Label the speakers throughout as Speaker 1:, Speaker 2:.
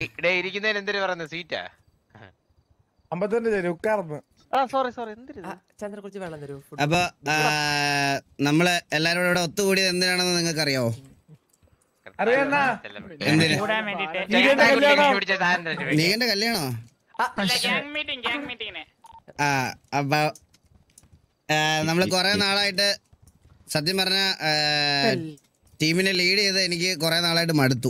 Speaker 1: ഇവിടെ ഇരിക്കുന്നതിന് എന്തിനു പറയുന്നത് സീറ്റാ
Speaker 2: അമ്പത്തഞ്ച് തരും ഉക്കാർന്ന്
Speaker 1: ആ സോറി സോറി എന്തിനു
Speaker 3: ചന്ദ്ര കുറച്ച് വെള്ളം തരൂ ഫുഡ്
Speaker 4: അപ്പൊ ആ, നമ്മള് എല്ലാരും കൂടെ ഇവിടെ ഒത്തുകൂടിയത് എന്തിനാണെന്ന് നിങ്ങൾക്ക് അറിയാവോ
Speaker 2: അറിയാന്നാ
Speaker 4: എന്തിന്
Speaker 5: കൂടാൻ വേണ്ടിട്ട്
Speaker 2: നീകന്റെ കല്യാണം.
Speaker 1: പിടിച്ച സാധനം
Speaker 4: നീകന്റെ കല്യാണോ
Speaker 5: ഗ്യാങ് മീറ്റിംഗ് ഗ്യാങ് മീറ്റിംഗിന്
Speaker 4: ആ അപ്പൊ ആ, നമ്മള് കൊറേ നാളായിട്ട് സത്യം പറഞ്ഞ ടീമിനെ ലീഡ് ചെയ്ത് എനിക്ക് കൊറേ നാളായിട്ട് മടുത്തു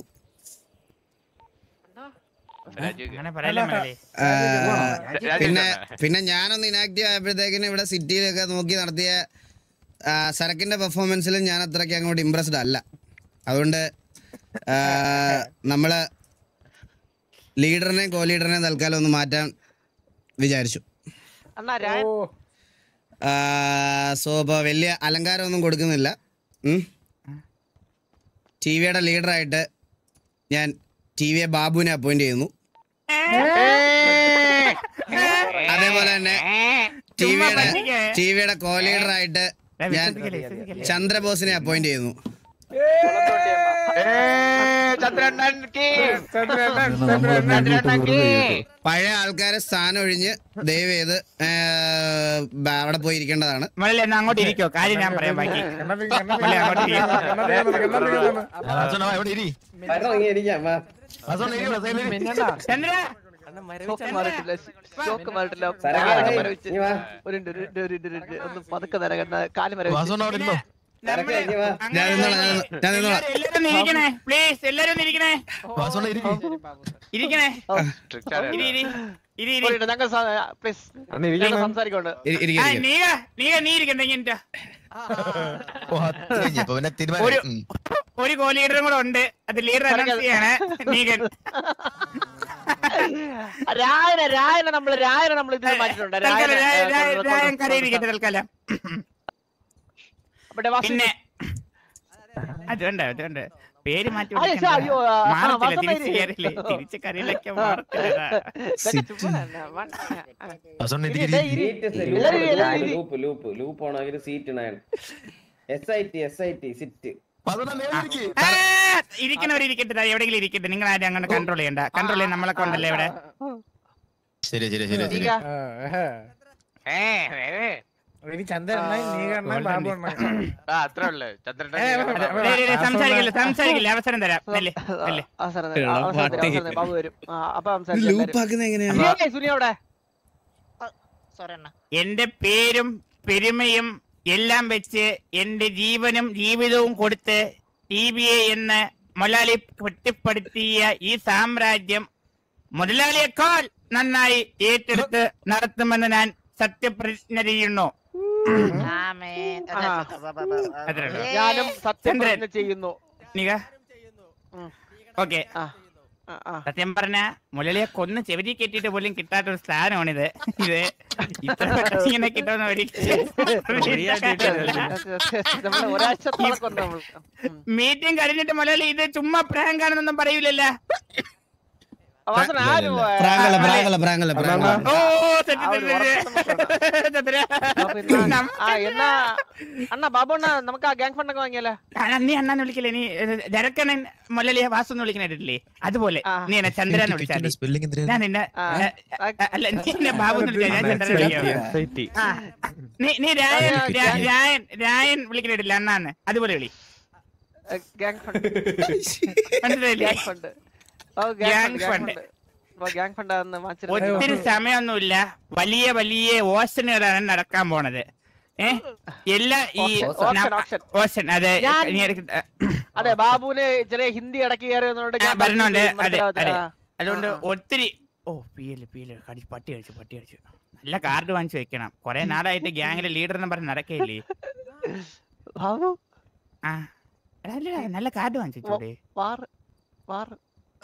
Speaker 5: അങ്ങനെ പറയല്ലേ മകളെ
Speaker 4: ആ, പിന്നെ പിന്നെ ഞാനൊന്ന് ഇനാക്റ്റീവ് ആയപ്പോഴത്തേക്കിന് ഇവിടെ സിറ്റിയിലൊക്കെ നോക്കി നടത്തിയ ആ, സരക്കിന്റെ പെർഫോമൻസിലും ഞാൻ അത്രയ്ക്ക് അങ്ങോട്ട് ഇമ്പ്രസ്ഡ് അല്ല അതുകൊണ്ട് ആ, നമ്മള് ലീഡറിനെയും കോ ലീഡറിനെയും തൽക്കാലം ഒന്ന് മാറ്റാൻ വിചാരിച്ചു
Speaker 1: അണ്ണാ
Speaker 2: ഓ
Speaker 4: സോ ഇപ്പോൾ വലിയ അലങ്കാരമൊന്നും കൊടുക്കുന്നില്ല ടി വിയുടെ ലീഡറായിട്ട് ഞാൻ ടി വിയെ ബാബുവിനെ അപ്പോയിന്റ് ചെയ്യുന്നു അതേപോലെ തന്നെ ടി വിയുടെ ടി വിയുടെ കോ ലീഡറായിട്ട് ഞാൻ ചന്ദ്രബോസിനെ അപ്പോയിന്റ് ചെയ്യുന്നു
Speaker 1: ചന്ദ്രണ്ണൻ കീ
Speaker 2: ചന്ദ്രേട്ടൻ
Speaker 1: ചന്ദ്രണ്ണൻ കീ
Speaker 4: പഴയ ആൾക്കാരെ സ്ഥാനം ഒഴിഞ്ഞ് ദയവ് ചെയ്ത് ഏ, ബ- അവിടെ പോയി ഇരിക്കേണ്ടതാണ്
Speaker 5: മകളെ എന്നാ അങ്ങോട്ട് ഇരിക്കോ കാര്യം ഞാൻ പറയാം ബാക്കി
Speaker 2: കണ്ണപ്പി കണ്ണപ്പി കണ്ണപ്പി കണ്ണപ്പി
Speaker 6: എവിടെ ഇരി
Speaker 5: ചന്ദ്ര
Speaker 1: ഒന്ന് പതുക്കെ നിരകണ്ട കാല് വരെ
Speaker 6: വാസോണ അവിടെ ഇരുന്നോ
Speaker 5: നമ്മള്
Speaker 4: ഞാൻ നിന്നോളാം, ഞാൻ നിന്നോ- ഞാൻ നിന്നോളാം.
Speaker 5: എല്ലാരും ഒന്ന് ഇരിക്കണേ പ്ലീസ് എല്ലാരും ഒന്ന് ഇരിക്കണേ
Speaker 6: വാസോണ ഇരിക്കും
Speaker 5: ഇരിക്കണേ
Speaker 1: സ്ട്രിക്റ്റ്
Speaker 5: ഇരി ഇരി ഇരി ഇരി
Speaker 1: ഞങ്ങൾ പ്ലീസ് സംസാരിക്കോണ്ട്
Speaker 4: ഇരി- ഇരിക്ക്,
Speaker 5: ആ,
Speaker 4: ഇരിക്ക്.
Speaker 5: നീക നീക നീ ഇരിക്കണ്ട ഇങ്ങനെ
Speaker 6: ഓ അത് കഴിഞ്ഞ് ഇപ്പൊ പിന്നെ
Speaker 5: ഒരു
Speaker 6: തീരുമാനം ഉം.
Speaker 5: ഒരു കോ ലീഡറും കൂടെ ഉണ്ട് അത് ലീഡർ അനൗൺസ് ചെയ്യാണ് നീകൻ
Speaker 1: രായനെ രായനെ നമ്മള് രായനെ നമ്മൾ ഇതിൽ മാറ്റിട്ടുണ്ട്
Speaker 5: തൽക്കാലം രായ- രായ- രായൻ
Speaker 1: രായനെ
Speaker 5: കരയിരിക്കട്ടെ തൽക്കാലം
Speaker 1: ഇവിടെ വാസു
Speaker 5: പിന്നെ അതുകൊണ്ട് അതുകൊണ്ട് പേര് മാറ്റി
Speaker 1: അയ്യോ,
Speaker 5: വിളിക്കണ്ട.
Speaker 1: അയ്യോ, ആ, ആ,
Speaker 5: മാറത്തില്ല
Speaker 1: വാസു
Speaker 5: തിരിച്ച്
Speaker 1: പേര്.
Speaker 5: കയറില്ലേ തിരിച്ച് കരയിലൊക്കെ മാറത്തില്ല
Speaker 1: ഇതൊക്കെ ചുമ്മാ തന്നെ. വൺ-
Speaker 6: വാസോണ
Speaker 1: ഇരി,
Speaker 6: ഇരിക്കും
Speaker 1: ദേ ഇരി. എല്ലാരും ഇരി, എല്ലാരും ഇരി.
Speaker 7: ലൂപ്പ് ലൂപ്പ് ലൂപ്പ് ആണെങ്കിൽ seat nine S I T S I T sit
Speaker 6: വാസോണ നേരെ ഇരിക്ക്.
Speaker 5: ആ, ഇരിക്കണവർ ഇരിക്കട്ടെ ദാ എവിടെയെങ്കിലും ഇരിക്കട്ടെ നിങ്ങൾ ആരും അങ്ങനെ കൺട്രോൾ ചെയ്യണ്ട കൺട്രോൾ ചെയ്യാൻ നമ്മളെ കൊണ്ടല്ലേ ഇവിടെ
Speaker 6: ശരി ശരി ശരി ശരി
Speaker 1: ഇരിക്ക.
Speaker 2: ഏ
Speaker 1: ഏ, ഏ, ഏ.
Speaker 2: ഇനി ചന്ദ്രണ്ണ നീ കണ്ണ ബാബു അണ്ണ
Speaker 1: ആ, അത്രേ ഉള്ളു ചന്ദ്രൻ
Speaker 2: ഏ,
Speaker 5: ദേ, ദേ, ദേ, സംസാരിക്കില്ല സംസാരിക്കില്ല അവസരം തരാം അല്ലേ അല്ലേ
Speaker 1: അവസരം തരാം, അവസരം തരാം, അവസരം തരാം. ബാബു വരും ആ, അപ്പൊ സംസാരിക്കാം എല്ലാരും.
Speaker 4: ലൂപ്പാക്കുന്നത് എങ്ങനെയാണ്
Speaker 1: ഏയ്, സുനി അവിടെ സോറി അണ്ണ
Speaker 5: എന്റെ പേരും പെരുമയും എല്ലാം വെച്ച് എന്റെ ജീവനും ജീവിതവും കൊടുത്ത് ടി ബി എ എന്ന് മുതലാളി കെട്ടിപ്പടുത്തിയ ഈ സാമ്രാജ്യം മുതലാളിയേക്കാൾ നന്നായി ഏറ്റെടുത്ത് നടത്തുമെന്ന് ഞാൻ സത്യപ്രതിജ്ഞ ചെയ്യുന്നു അത്രേ ഉള്ളൂ.
Speaker 1: ഞാനും സത്യം
Speaker 5: ചന്ദ്രൻ.
Speaker 1: തന്നെ ചെയ്യുന്നു
Speaker 5: നിക
Speaker 1: ഉം.
Speaker 5: ഓക്കെ
Speaker 1: ആ ആ, ആ.
Speaker 5: സത്യം പറഞ്ഞ മുരളിയെ കൊന്ന് ചെവിരി കെട്ടിയിട്ട് പോലും കിട്ടാത്ത ഒരു സ്ഥാനമാണിത് ഇത് ഇത്ര പെട്ടെന്ന് ഇങ്ങനെ കിട്ടുമെന്ന് ഒരിക്കലും
Speaker 1: നമ്മള് ഒരാഴ്ചത്തോളം കൊണ്ട് നമ്മൾ ഉം.
Speaker 5: മീറ്റിംഗ് കഴിഞ്ഞിട്ട് മുരളി ഇത് ചുമ്മാ പ്രാങ്ക് ആണെന്നൊന്നും പറയൂലല്ലോ
Speaker 1: വാസന ആരും
Speaker 4: പ്രാങ്കല്ല പ്രാങ്കല്ല പ്രാങ്കല്ല പ്രാങ്കല്ല
Speaker 5: ഓ തെറ്റി,
Speaker 1: ആ ഒരു
Speaker 5: തെറ്റി, തെറ്റി. തെറ്റി.
Speaker 1: അപ്പൊ എന്നാ-
Speaker 5: നമ്മ-
Speaker 1: ആ എന്നാ അണ്ണ ബാബു അണ്ണ നമുക്ക് ആ ഗ്യാങ് ഫണ്ട് ഒക്കെ വാങ്ങിയാലേ
Speaker 5: ആ, നീ അണ്ണാന്ന് വിളിക്കില്ലേ നീ ജരക്കണൻ മുരളിയെ വാസു എന്ന് വിളിക്കണില്ലേ അതുപോലെ
Speaker 1: ആ.
Speaker 5: നീ എന്നെ ചന്ദ്രനെ വിളിച്ചാൽ മതി.
Speaker 6: സ്പെല്ലിംഗ് എന്തിനാ
Speaker 5: ഞാൻ നിന്നെ
Speaker 1: ആ.
Speaker 5: ഏ, ഏ, അല്ല നീ എന്നെ ബാബു എന്ന് വിളിച്ചാൽ ഞാൻ ചന്ദ്രനെ വിളിക്കാം ആ. നീ നീ രായൻ രാ- രായൻ രായൻ വിളിക്കണില്ല അണ്ണാന്ന് അതുപോലെ വിളി
Speaker 1: ഗ്യാങ് ഫണ്ട്
Speaker 5: മനസ്സിലായില്ലേ
Speaker 1: ഗ്യാങ് ഫണ്ട് ഓ
Speaker 5: Gang
Speaker 1: ഗ്യാങ്
Speaker 5: fund.
Speaker 1: ഫണ്ട് ഓ ഗ്യാങ് ഫണ്ട് അന്ന് വാങ്ങിച്ചിരുന്നു
Speaker 5: ഒത്തിരി സമയമൊന്നുമില്ല വലിയ വലിയ ഓഷനുകളാണ് നടക്കാൻ പോണത് ഏ എല്ലാ ഈ
Speaker 1: Auction,
Speaker 5: ന-
Speaker 1: auction.
Speaker 5: ഓഷൻ അതെ
Speaker 1: ഞാൻ-
Speaker 5: നീ ഇടയ്ക്ക് ആ,
Speaker 1: അതെ ബാബുവിന് ചെറിയ ഹിന്ദി ഇടയ്ക്ക് കയറി വന്നതുകൊണ്ട്
Speaker 5: ആ,
Speaker 1: ഞാൻ
Speaker 5: പറഞ്ഞോണ്ട് അതെ
Speaker 1: മനസ്സിലാവത്തില്ല.
Speaker 5: അതെ
Speaker 1: ആ.
Speaker 5: അതുകൊണ്ട് ഒത്തിരി ഓ പീല് പീല് കടി പട്ടി അടിച്ചു പട്ടി അടിച്ചു നല്ല കാർഡ് വാങ്ങിച്ചു വെക്കണം കൊറേ നാളായിട്ട് ഗ്യാങ്ങിലെ ലീഡർ എന്ന് പറഞ്ഞ് നടക്കയില്ലേ
Speaker 1: ബാബു
Speaker 5: ആ എടാ, അല്ലടാ, നല്ല കാർഡ് വാങ്ങിച്ചു വെച്ചൂടെ
Speaker 1: വാറ് വാറ്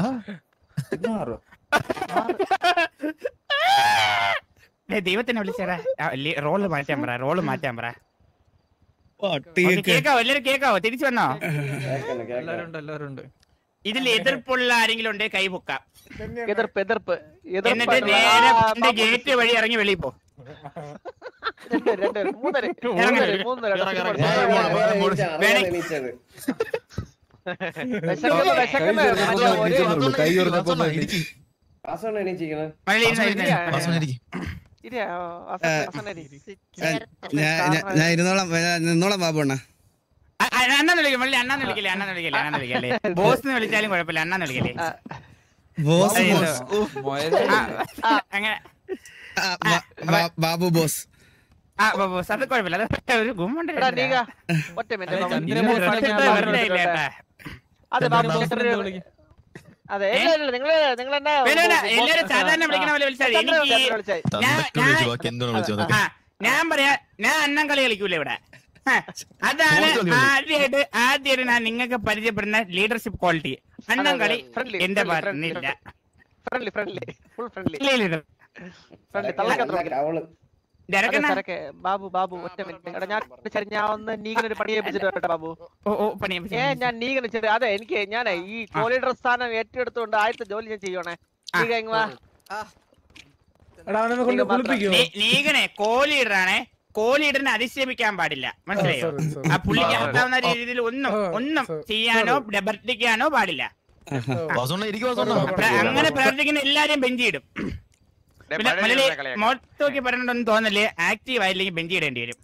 Speaker 5: ദേ, ദൈവത്തിനെ വിളിച്ചേടാ റോള് മാറ്റാൻ പറ റോള് മാറ്റാൻ പറ ഓക്കേ,
Speaker 4: പട്ടിയൊക്കെ
Speaker 5: കേക്കാവോ എല്ലാരും കേക്കാവോ തിരിച്ചു വന്നോ
Speaker 7: കേക്കണം കേക്കണം
Speaker 5: ഇതിൽ എതിർപ്പുള്ള ആരെങ്കിലും ഉണ്ടെങ്കിൽ കൈ പൊക്കാം
Speaker 1: എതിർപ്പ് എതിർപ്പ്
Speaker 5: എന്നിട്ട്
Speaker 1: എതിർപ്പ്
Speaker 5: നേരെ
Speaker 1: ആ,
Speaker 5: എന്റെ
Speaker 1: ബാബു.
Speaker 5: ഗേറ്റ് വഴി ഇറങ്ങി വെളിയിൽ പോ
Speaker 1: രണ്ട് രണ്ട് മൂന്നര
Speaker 5: ഇറങ്ങ്.
Speaker 1: മൂന്നര മൂന്നര
Speaker 6: ഇറങ്ങ്, ഇറങ്ങ്.
Speaker 1: ഡ്രസ്സ്
Speaker 6: മോള്, മോള്, മോള്.
Speaker 7: അറിയാതെ എണീച്ചത്
Speaker 1: വിശക്കുന്നു വിശക്കുന്നു മറ്റേ ഒരു
Speaker 3: കൈ ഉറഞ്ഞപ്പോ
Speaker 7: വാസോണ് എണീച്ചിരിക്കണത്
Speaker 5: മലയാളി ഇരുന്ന് ഇരുന്ന് ഇരുന്ന്.
Speaker 6: വാസന ഇരിക്ക്.
Speaker 1: ഇരിയാ, ഓ, അസ- അസനരി.
Speaker 4: ഞാൻ ഞാൻ- ഞാൻ ഇരുന്നോളാം ഞാൻ നിന്നോളാം ബാബു അണ്ണ
Speaker 5: അ- അ- അണ്ണാന്ന് വിളിക്കും മള്ളി അണ്ണാന്ന് വിളിക്കില്ലേ അണ്ണാന്ന് വിളിക്കില്ലേ അണ്ണാന്ന് വിളിക്കല്ലേ ബോസ് എന്ന് വിളിച്ചാലും കുഴപ്പമില്ല അണ്ണാന്ന് വിളിക്കില്ലേ
Speaker 1: ആ,
Speaker 4: ബോസ്
Speaker 5: അയ്യോ.
Speaker 4: ബോസ്
Speaker 5: ആ, അങ്ങനെ
Speaker 4: ആ, ബ- ബ- ബാബു ബോസ്
Speaker 5: ആ ബോ- ബോസ് അത് കുഴപ്പമില്ല അത് ഒരു ഗുമ്മുണ്ട്
Speaker 1: എടാ, നീക, ഒറ്റ മിനിറ്റ് ബാബു.
Speaker 5: ഇത് dress ഇട്ട് വെറുതെ ഇല്ല കേട്ടാ.
Speaker 1: അതെ ബാബു ചെറിയൊരു- അതെ ഇല്ല, ഇല്ല, നിങ്ങള് നിങ്ങൾ എന്നാ
Speaker 5: വേണ്ട, വേണ്ട, എല്ലാരും സാധാരണ വിളിക്കണ പോലെ വിളിച്ചാൽ മതി. എനിക്ക് ഈ-
Speaker 1: വിളിച്ചായി
Speaker 5: ഞാൻ-
Speaker 6: തന്തയ്ക്ക് വിളിച്ച് ബാക്കി എന്താണ് വിളിച്ചത്
Speaker 5: ആ ഞാൻ പറയാ ഞാൻ അന്നം കളി കളിക്കൂല ഇവിടെ ഹ, അതാണ്
Speaker 6: Sports കളി കളി.
Speaker 5: ആദ്യമായിട്ട് ആദ്യമായിട്ട് ഞാൻ നിങ്ങൾക്ക് പരിചയപ്പെടുന്ന ലീഡർഷിപ്പ് ക്വാളിറ്റി അന്നം കളി
Speaker 1: friendly,
Speaker 5: എന്റെ
Speaker 1: friendly,
Speaker 5: ഭാഗത്തുനിന്നില്ല
Speaker 1: ഫ്രണ്ട്ലി ഫ്രണ്ട്ലി ഫുൾ ഫ്രണ്ട്ലി
Speaker 5: ഇല്ല, ഇല്ല, ഇല്ല.
Speaker 1: ഫ്രണ്ട്ലി തള്ളക്കത്ര
Speaker 7: അവള്
Speaker 5: തിരക്കണ്ണ
Speaker 1: സരക്കെ ബാബു ബാബു ഒറ്റ മിനിറ്റ് എടാ ഞാൻ ശരി ഞാൻ ഒന്ന് നീഗനൊരു പണി ഏൽപ്പിച്ചിട്ട് വരട്ടെ ബാബു
Speaker 5: ഓ ഓ പണി
Speaker 1: ഏ ഞാൻ നീഗന് ചെറിയ അതെ എനിക്ക് ഞാൻ ഈ കോളിഡർ സ്ഥാനം ഏറ്റെടുത്തുകൊണ്ട് ആദ്യത്തെ ജോലി ഞാൻ ചെയ്യണേ നീക ഇങ്ങ് വാ
Speaker 2: എടാ അവനെ കൊണ്ട് കുളിപ്പിക്കോ
Speaker 5: നീകനെ കോലീഡറാണേ കോലീഡറിനെ അധിക്ഷേപിക്കാൻ പാടില്ല മനസ്സിലായോ
Speaker 2: sorry, sorry.
Speaker 5: ആ പുള്ളിക്ക് ആക്കാവുന്ന രീതിയിൽ ഒന്നും
Speaker 2: ഓ,
Speaker 5: ഒന്നും
Speaker 2: sorry.
Speaker 5: ചെയ്യാനോ പ്രവർത്തിക്കാനോ പാടില്ല
Speaker 6: വാസന ഇരിക്കും വാസന
Speaker 5: പ്ര- അങ്ങനെ പ്രവർത്തിക്കുന്ന എല്ലാരെയും ബെഞ്ചിടും പിന്നെ മലയാളി മുഖത്ത് നോക്കി പറഞ്ഞിട്ടൊന്നും തോന്നല് ആക്റ്റീവ് ആയില്ലെങ്കിൽ ബെഞ്ച് ഇടേണ്ടി വരും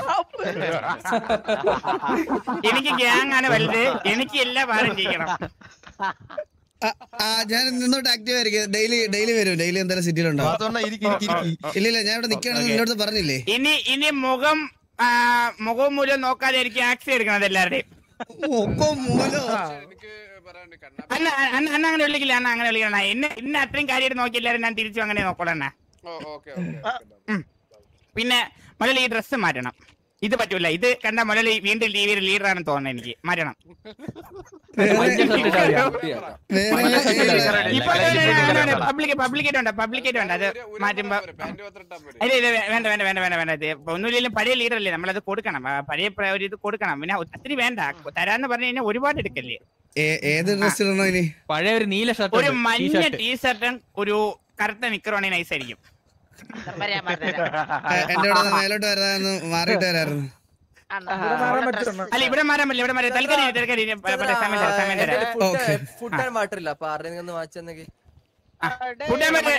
Speaker 5: എനിക്ക് ഗ്യാങ് ആണ് വലുത് എനിക്ക് എല്ലാ ഭാരം ചെയ്യണം
Speaker 4: ആ, ആ ഞാൻ നിന്നോട്ട് ആക്റ്റീവ് ആയിരിക്കും ഡെയിലി ഡെയിലി വരും ഡെയിലി എന്തായാലും സിറ്റിയിലുണ്ടാവും
Speaker 6: വാസന ഇരിക്കും ഇരിക്കും
Speaker 4: ഇല്ല ഇല്ല ഞാൻ ഇവിടെ നിൽക്കുകയാണെന്ന്
Speaker 5: Okay.
Speaker 4: നിന്നോട് പറഞ്ഞില്ലേ
Speaker 5: ഇനി ഇനി മുഖം ആ, മുഖവും മൂലം നോക്കാതെ എനിക്ക് ആക്സി എടുക്കണത് എല്ലാവരുടെയും
Speaker 4: ഒക്കെ മൂലോ
Speaker 5: അണ്ണ അണ്ണ അണ്ണ അങ്ങനെ വിളിക്കില്ല അണ്ണ അങ്ങനെ വിളിക്കണ എന്നെ എന്നെ അത്രയും കാര്യമായിട്ട് നോക്കി എല്ലാവരും ഞാൻ തിരിച്ചു അങ്ങനെ നോക്കണ പിന്നെ മുരളി ഈ ഡ്രസ്സ് മാറ്റണം ഇത് പറ്റൂല ഇത് കണ്ട മുരളി വീണ്ടും ടി വിയിൽ ലീഡറാണെന്ന് തോന്നുന്നു എനിക്ക് മാറ്റണം ഇപ്പൊ പബ്ലിക് പബ്ലിക്കേറ്റ് ഉണ്ട് പബ്ലിക്കേറ്റ് ഉണ്ട് അത് മാറ്റുമ്പോ ഇല്ല ഇല്ല വേണ്ട വേണ്ട വേണ്ട വേണ്ട വേണ്ട ഇത് ഇപ്പൊ ഒന്നുമില്ലെങ്കിലും പഴയ ലീഡർ അല്ലേ നമ്മളത് കൊടുക്കണം ആ, പഴയ പ്ര- ഒരു ഇത് കൊടുക്കണം പിന്നെ ഒത്തിരി വേണ്ട തരാന്ന് പറഞ്ഞു കഴിഞ്ഞാൽ ഒരുപാട് എടുക്കല്ലേ
Speaker 4: ഏ- ഏത് ഡ്രസ് ഇടണോ ഇനി
Speaker 3: പഴയ ഒരു നീല ഷർട്ട്
Speaker 5: ഒരു മഞ്ഞ ടീഷർട്ടും ഒരു കറുത്ത നിക്കറുവാണെങ്കിൽ നൈസ് ആയിരിക്കും
Speaker 4: ഏ, എന്റെ ഇവിടെ നിന്ന് മേലോട്ട് വരാന്ന് മാറിയിട്ട് വരായിരുന്നു
Speaker 2: മാറാൻ പറ്റുമോ
Speaker 5: അല്ല ഇവിടെ മാറാൻ പറ്റില്ല ഇവിടെ മാറാം തൽക്കാലം തൽക്കാലം ഇനി പ- പ- സമയം തരാം സമയം തരാം
Speaker 4: Okay.
Speaker 8: ഫുഡ് ആൻഡ് വാട്ടർ ഇല്ല അപ്പൊ ആരുടെ നിന്ന് വാങ്ങിച്ചെന്നെങ്കിൽ
Speaker 5: കൂട്ടാൻ പറ്റേ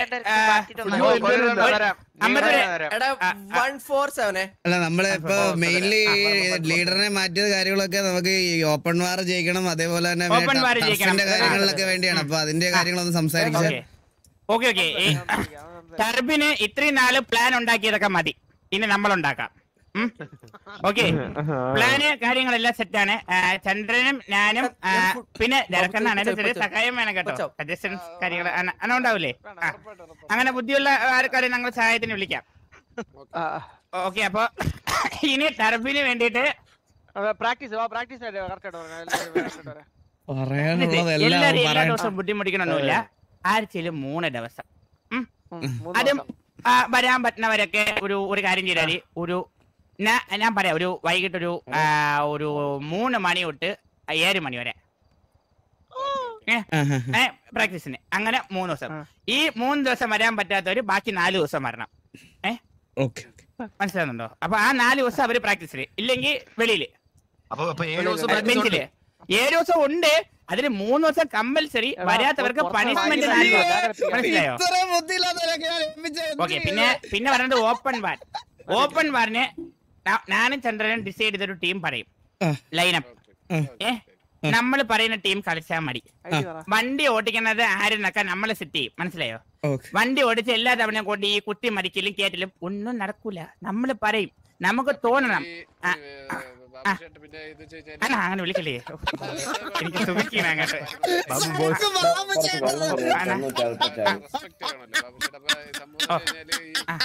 Speaker 5: അമ്പത് രൂപ
Speaker 8: എടാ വൺ ഫോർ സെവനെ
Speaker 4: അല്ല നമ്മള് ഇപ്പൊ മെയിൻലി ലീഡറിനെ മാറ്റിയത് കാര്യങ്ങളൊക്കെ നമുക്ക് ഈ ഓപ്പൺ വാർ ജയിക്കണം അതേപോലെ തന്നെ
Speaker 5: Open war ജയിക്കണം.
Speaker 4: ടർഫിന്റെ കാര്യങ്ങളിലൊക്കെ വേണ്ടിയാണ് അപ്പൊ അതിന്റെ കാര്യങ്ങളൊന്ന് സംസാരിക്കാം
Speaker 5: ഓക്കെ ഓക്കെ ഓക്കെ ടർബിന് ഇത്രയും നാള് പ്ലാൻ ഉണ്ടാക്കിയതൊക്കെ മതി ഇനി നമ്മൾ ഉണ്ടാക്കാം ഓക്കെ പ്ലാന് കാര്യങ്ങളെല്ലാം സെറ്റാണ് ചന്ദ്രനും ഞാനും ആ, പിന്നെ ജനക്കണ്ണാണ് എന്റെ ചെറിയ സഹായം വേണം കേട്ടോ സജഷൻസ് കാര്യങ്ങൾ അന ഉണ്ടാവില്ലേ ആ. അങ്ങനെ ബുദ്ധിയുള്ള ആൾക്കാരെ ഞങ്ങൾ സഹായത്തിന് വിളിക്കാം ഓക്കെ അപ്പൊ ഇനി ടർബിന് വേണ്ടിയിട്ട്
Speaker 1: പ്രാക്ടീസ് വാ പ്രാക്ടീസ് കറക്റ്റ്
Speaker 4: പറയാനുള്ളതെല്ലാം
Speaker 5: എല്ലാരും എല്ലാ
Speaker 4: പറയണം
Speaker 5: ദിവസവും ബുദ്ധിമുട്ടിക്കണമെന്നില്ല ആഴ്ചയിൽ മൂന്ന് ദിവസം ഉം. അതും ആ, വരാൻ പറ്റുന്നവരൊക്കെ ഒരു ഒരു കാര്യം ചെയ്താല് ഒരു ഞാ- ഞാൻ പറയാം ഒരു വൈകിട്ട് ഒരു ആ, ഒരു മൂന്ന് മണി തൊട്ട് ഏഴ് മണി വരെ
Speaker 4: ആഹാ.
Speaker 5: ഏ പ്രാക്ടീസിന് അങ്ങനെ മൂന്ന് ദിവസം ഈ മൂന്ന് ദിവസം വരാൻ പറ്റാത്തവര് ബാക്കി നാല് ദിവസം വരണം ഏ
Speaker 4: ഓക്കെ
Speaker 5: മനസ്സിലാകുന്നുണ്ടോ അപ്പൊ ആ നാല് ദിവസം അവര് പ്രാക്ടീസില് ഇല്ലെങ്കിൽ വെളിയില്
Speaker 6: അപ്പൊ അപ്പൊ ഏഴ് ദിവസം practice
Speaker 5: ബെഞ്ചില്
Speaker 6: ഉണ്ട്.
Speaker 5: ഏഴ് ദിവസം ഉണ്ട് അതിന് മൂന്ന് ദിവസം കമ്പൽസറി വരാത്തവർക്ക് പണിഷ്മെന്റ് നാല് ദിവസം മനസ്സിലായോ
Speaker 4: ഇത്ര ബുദ്ധിയില്ലാത്തവരൊക്കെ ഞാൻ ഏൽപ്പിച്ചത്
Speaker 5: ഓക്കെ പിന്നെ പിന്നെ പറയുന്നത് ഓപ്പൺ വാർ ഓപ്പൺ വാറിന് ഞാനും ചന്ദ്രനും ഡിസൈഡ് ചെയ്തൊരു ടീം പറയും
Speaker 4: ആ.
Speaker 5: ലൈനപ്പ്
Speaker 4: ആ.
Speaker 5: ഏ നമ്മൾ പറയുന്ന ടീം കളിച്ചാൽ മതി വണ്ടി ഓടിക്കുന്നത് ആരെന്നൊക്കെ നമ്മൾ സെറ്റ് ചെയ്യും മനസ്സിലായോ
Speaker 4: ഓക്കെ
Speaker 5: വണ്ടി ഓടിച്ച് എല്ലാ തവണയും കൊണ്ട് ഈ കുത്തി മരിക്കലും കേറ്റലും ഒന്നും നടക്കൂല നമ്മൾ പറയും നമുക്ക് തോന്നണം ആ, ആ. അല്ല അങ്ങനെ വിളിക്കല്ലേ എനിക്ക് സുഖിക്കണം അങ്ങോട്ട്
Speaker 7: കുറച്ച് വെള്ളം പറയാം
Speaker 5: ആണോ?
Speaker 7: തൊണ്ണൂറ്റി അറുപത്തഞ്ചാറ്
Speaker 5: ഓ. ആ.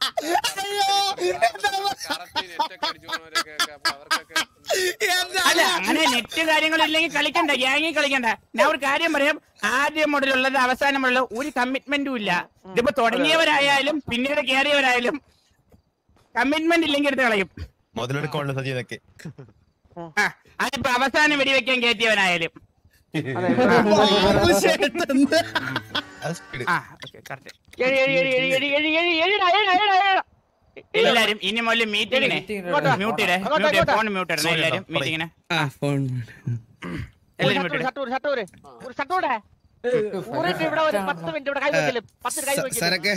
Speaker 5: അല്ല അങ്ങനെ നെറ്റ് കാര്യങ്ങളില്ലെങ്കിൽ കളിക്കണ്ട ഗ്യാങ്ങിൽ കളിക്കണ്ട ഞാൻ ഒരു കാര്യം പറയാം ആദ്യം മുതലുള്ളത് അവസാനം മുതലുള്ള ഒരു കമ്മിറ്റ്മെന്റും ഇല്ല ഇതിപ്പോ തുടങ്ങിയവരായാലും പിന്നീട് കയറിയവരായാലും കമ്മിറ്റ്മെന്റ് ഇല്ലെങ്കിൽ എടുത്ത് കളയും
Speaker 6: മുതലെടുക്കാനുള്ള സജ്ജീനൊക്കെ
Speaker 5: ആ അതിപ്പോ അവസാനം വെടിവെക്കാൻ കയറ്റിയവനായാലും
Speaker 6: അത് speed.
Speaker 5: ആ ഓക്കെ കറക്റ്റ് എല്ലാരും ഇനി മുതൽ മീറ്റിങ്ങിനെ മ്യൂട്ട് ഇടേ ഫോൺ മ്യൂട്ട് ഇടണേ എല്ലാരും മീറ്റിങ്ങിന്
Speaker 4: ആ ഫോൺ
Speaker 5: എല്ലാരും ഇങ്ങോട്ട് ഇട്.
Speaker 1: ഷട്ടൂര് ഷട്ടൂര് ഒരു ഷട്ടൂടെ ഊറിട്ട് ഇവിടെ ഒരു പത്ത് മിനിറ്റ് ഇവിടെ കൈ വെക്കല് പത്ത് കൈ വെക്കല്
Speaker 4: സരക്കെ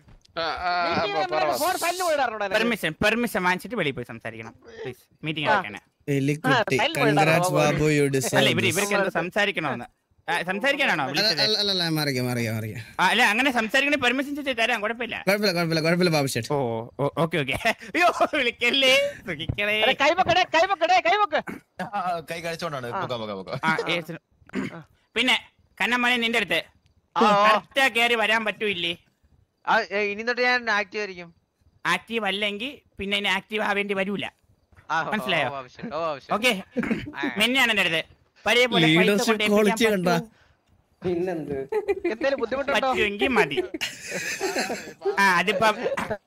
Speaker 1: ഫോൺ സൈഡിൽ പോയിടാറുണ്ടോ
Speaker 5: പെർമിഷൻ പെർമിഷൻ വാങ്ങിച്ചിട്ട് വെളിയിൽ പോയി സംസാരിക്കണം പ്ലീസ് മീറ്റിംഗ് ആക്കാനാ
Speaker 4: എലിക്കുട്ടി
Speaker 1: ആ, ടൈൽ
Speaker 4: കൺഗ്രാറ്റ്സ്
Speaker 1: പോയിടാ,
Speaker 4: ബാബു യു
Speaker 5: അല്ല
Speaker 4: ഡിസേർവ്
Speaker 5: ഇവര് ഇവർക്ക് എന്താ സംസാരിക്കണമെന്ന് ആ, സംസാരിക്കാനാണോ വിളിച്ചത്
Speaker 4: അല്ല അല്ല മറിയ മറിയ മറിയ
Speaker 5: ആ, അല്ല അങ്ങനെ സംസാരിക്കണേ പെർമിഷൻ ചെയ്ത് തരാം കുഴപ്പമില്ല
Speaker 4: കുഴപ്പമില്ല കുഴപ്പമില്ല കുഴപ്പമില്ല ബാബു ചേട്ടൻ
Speaker 5: ഓ ഓക്കെ ഓക്കെ അയ്യോ വിളിക്കല്ലേ സുഖിക്കണേ
Speaker 1: കൈ വെക്കടേ കൈ വെക്കടേ കൈ വെക്ക്
Speaker 6: ആ, ആ, കൈ കാണിച്ചോണ്ടാണ് പൊക്കാം പൊക്കാം പൊക്കാം
Speaker 5: ആ, ഏസ്. പിന്നെ കണ്ണമ്മനെ നിന്റെ അടുത്ത്
Speaker 3: ആ, ആ.
Speaker 5: കറക്റ്റാ കയറി വരാൻ പറ്റൂല്ലേ
Speaker 3: ആ, ഏ, ഇനി തൊട്ട് ഞാൻ ആക്റ്റീവ് ആയിരിക്കും
Speaker 5: ആക്റ്റീവ് അല്ലെങ്കിൽ പിന്നെ ഇനി ആക്റ്റീവ് ആവേണ്ടി വരൂല
Speaker 3: ആ, ഓ,
Speaker 5: മനസ്സിലായോ?
Speaker 3: ഓ, ആവശ്യം, ഓ, ആവശ്യം.
Speaker 5: ഓക്കെ
Speaker 3: ആ.
Speaker 5: മെന്നാണ് എന്റെ അടുത്ത് പഴയ പോലെ പൈസ
Speaker 4: Leadership
Speaker 5: കൊണ്ട്
Speaker 4: quality
Speaker 5: ഏൽപ്പിക്കാൻ
Speaker 4: കണ്ടാ?
Speaker 5: പറ്റുമോ?
Speaker 7: പിന്നെന്ത്
Speaker 1: എന്തേലും ബുദ്ധിമുട്ടുണ്ടോ
Speaker 5: പറ്റുമെങ്കിൽ മതി ആ അതിപ്പം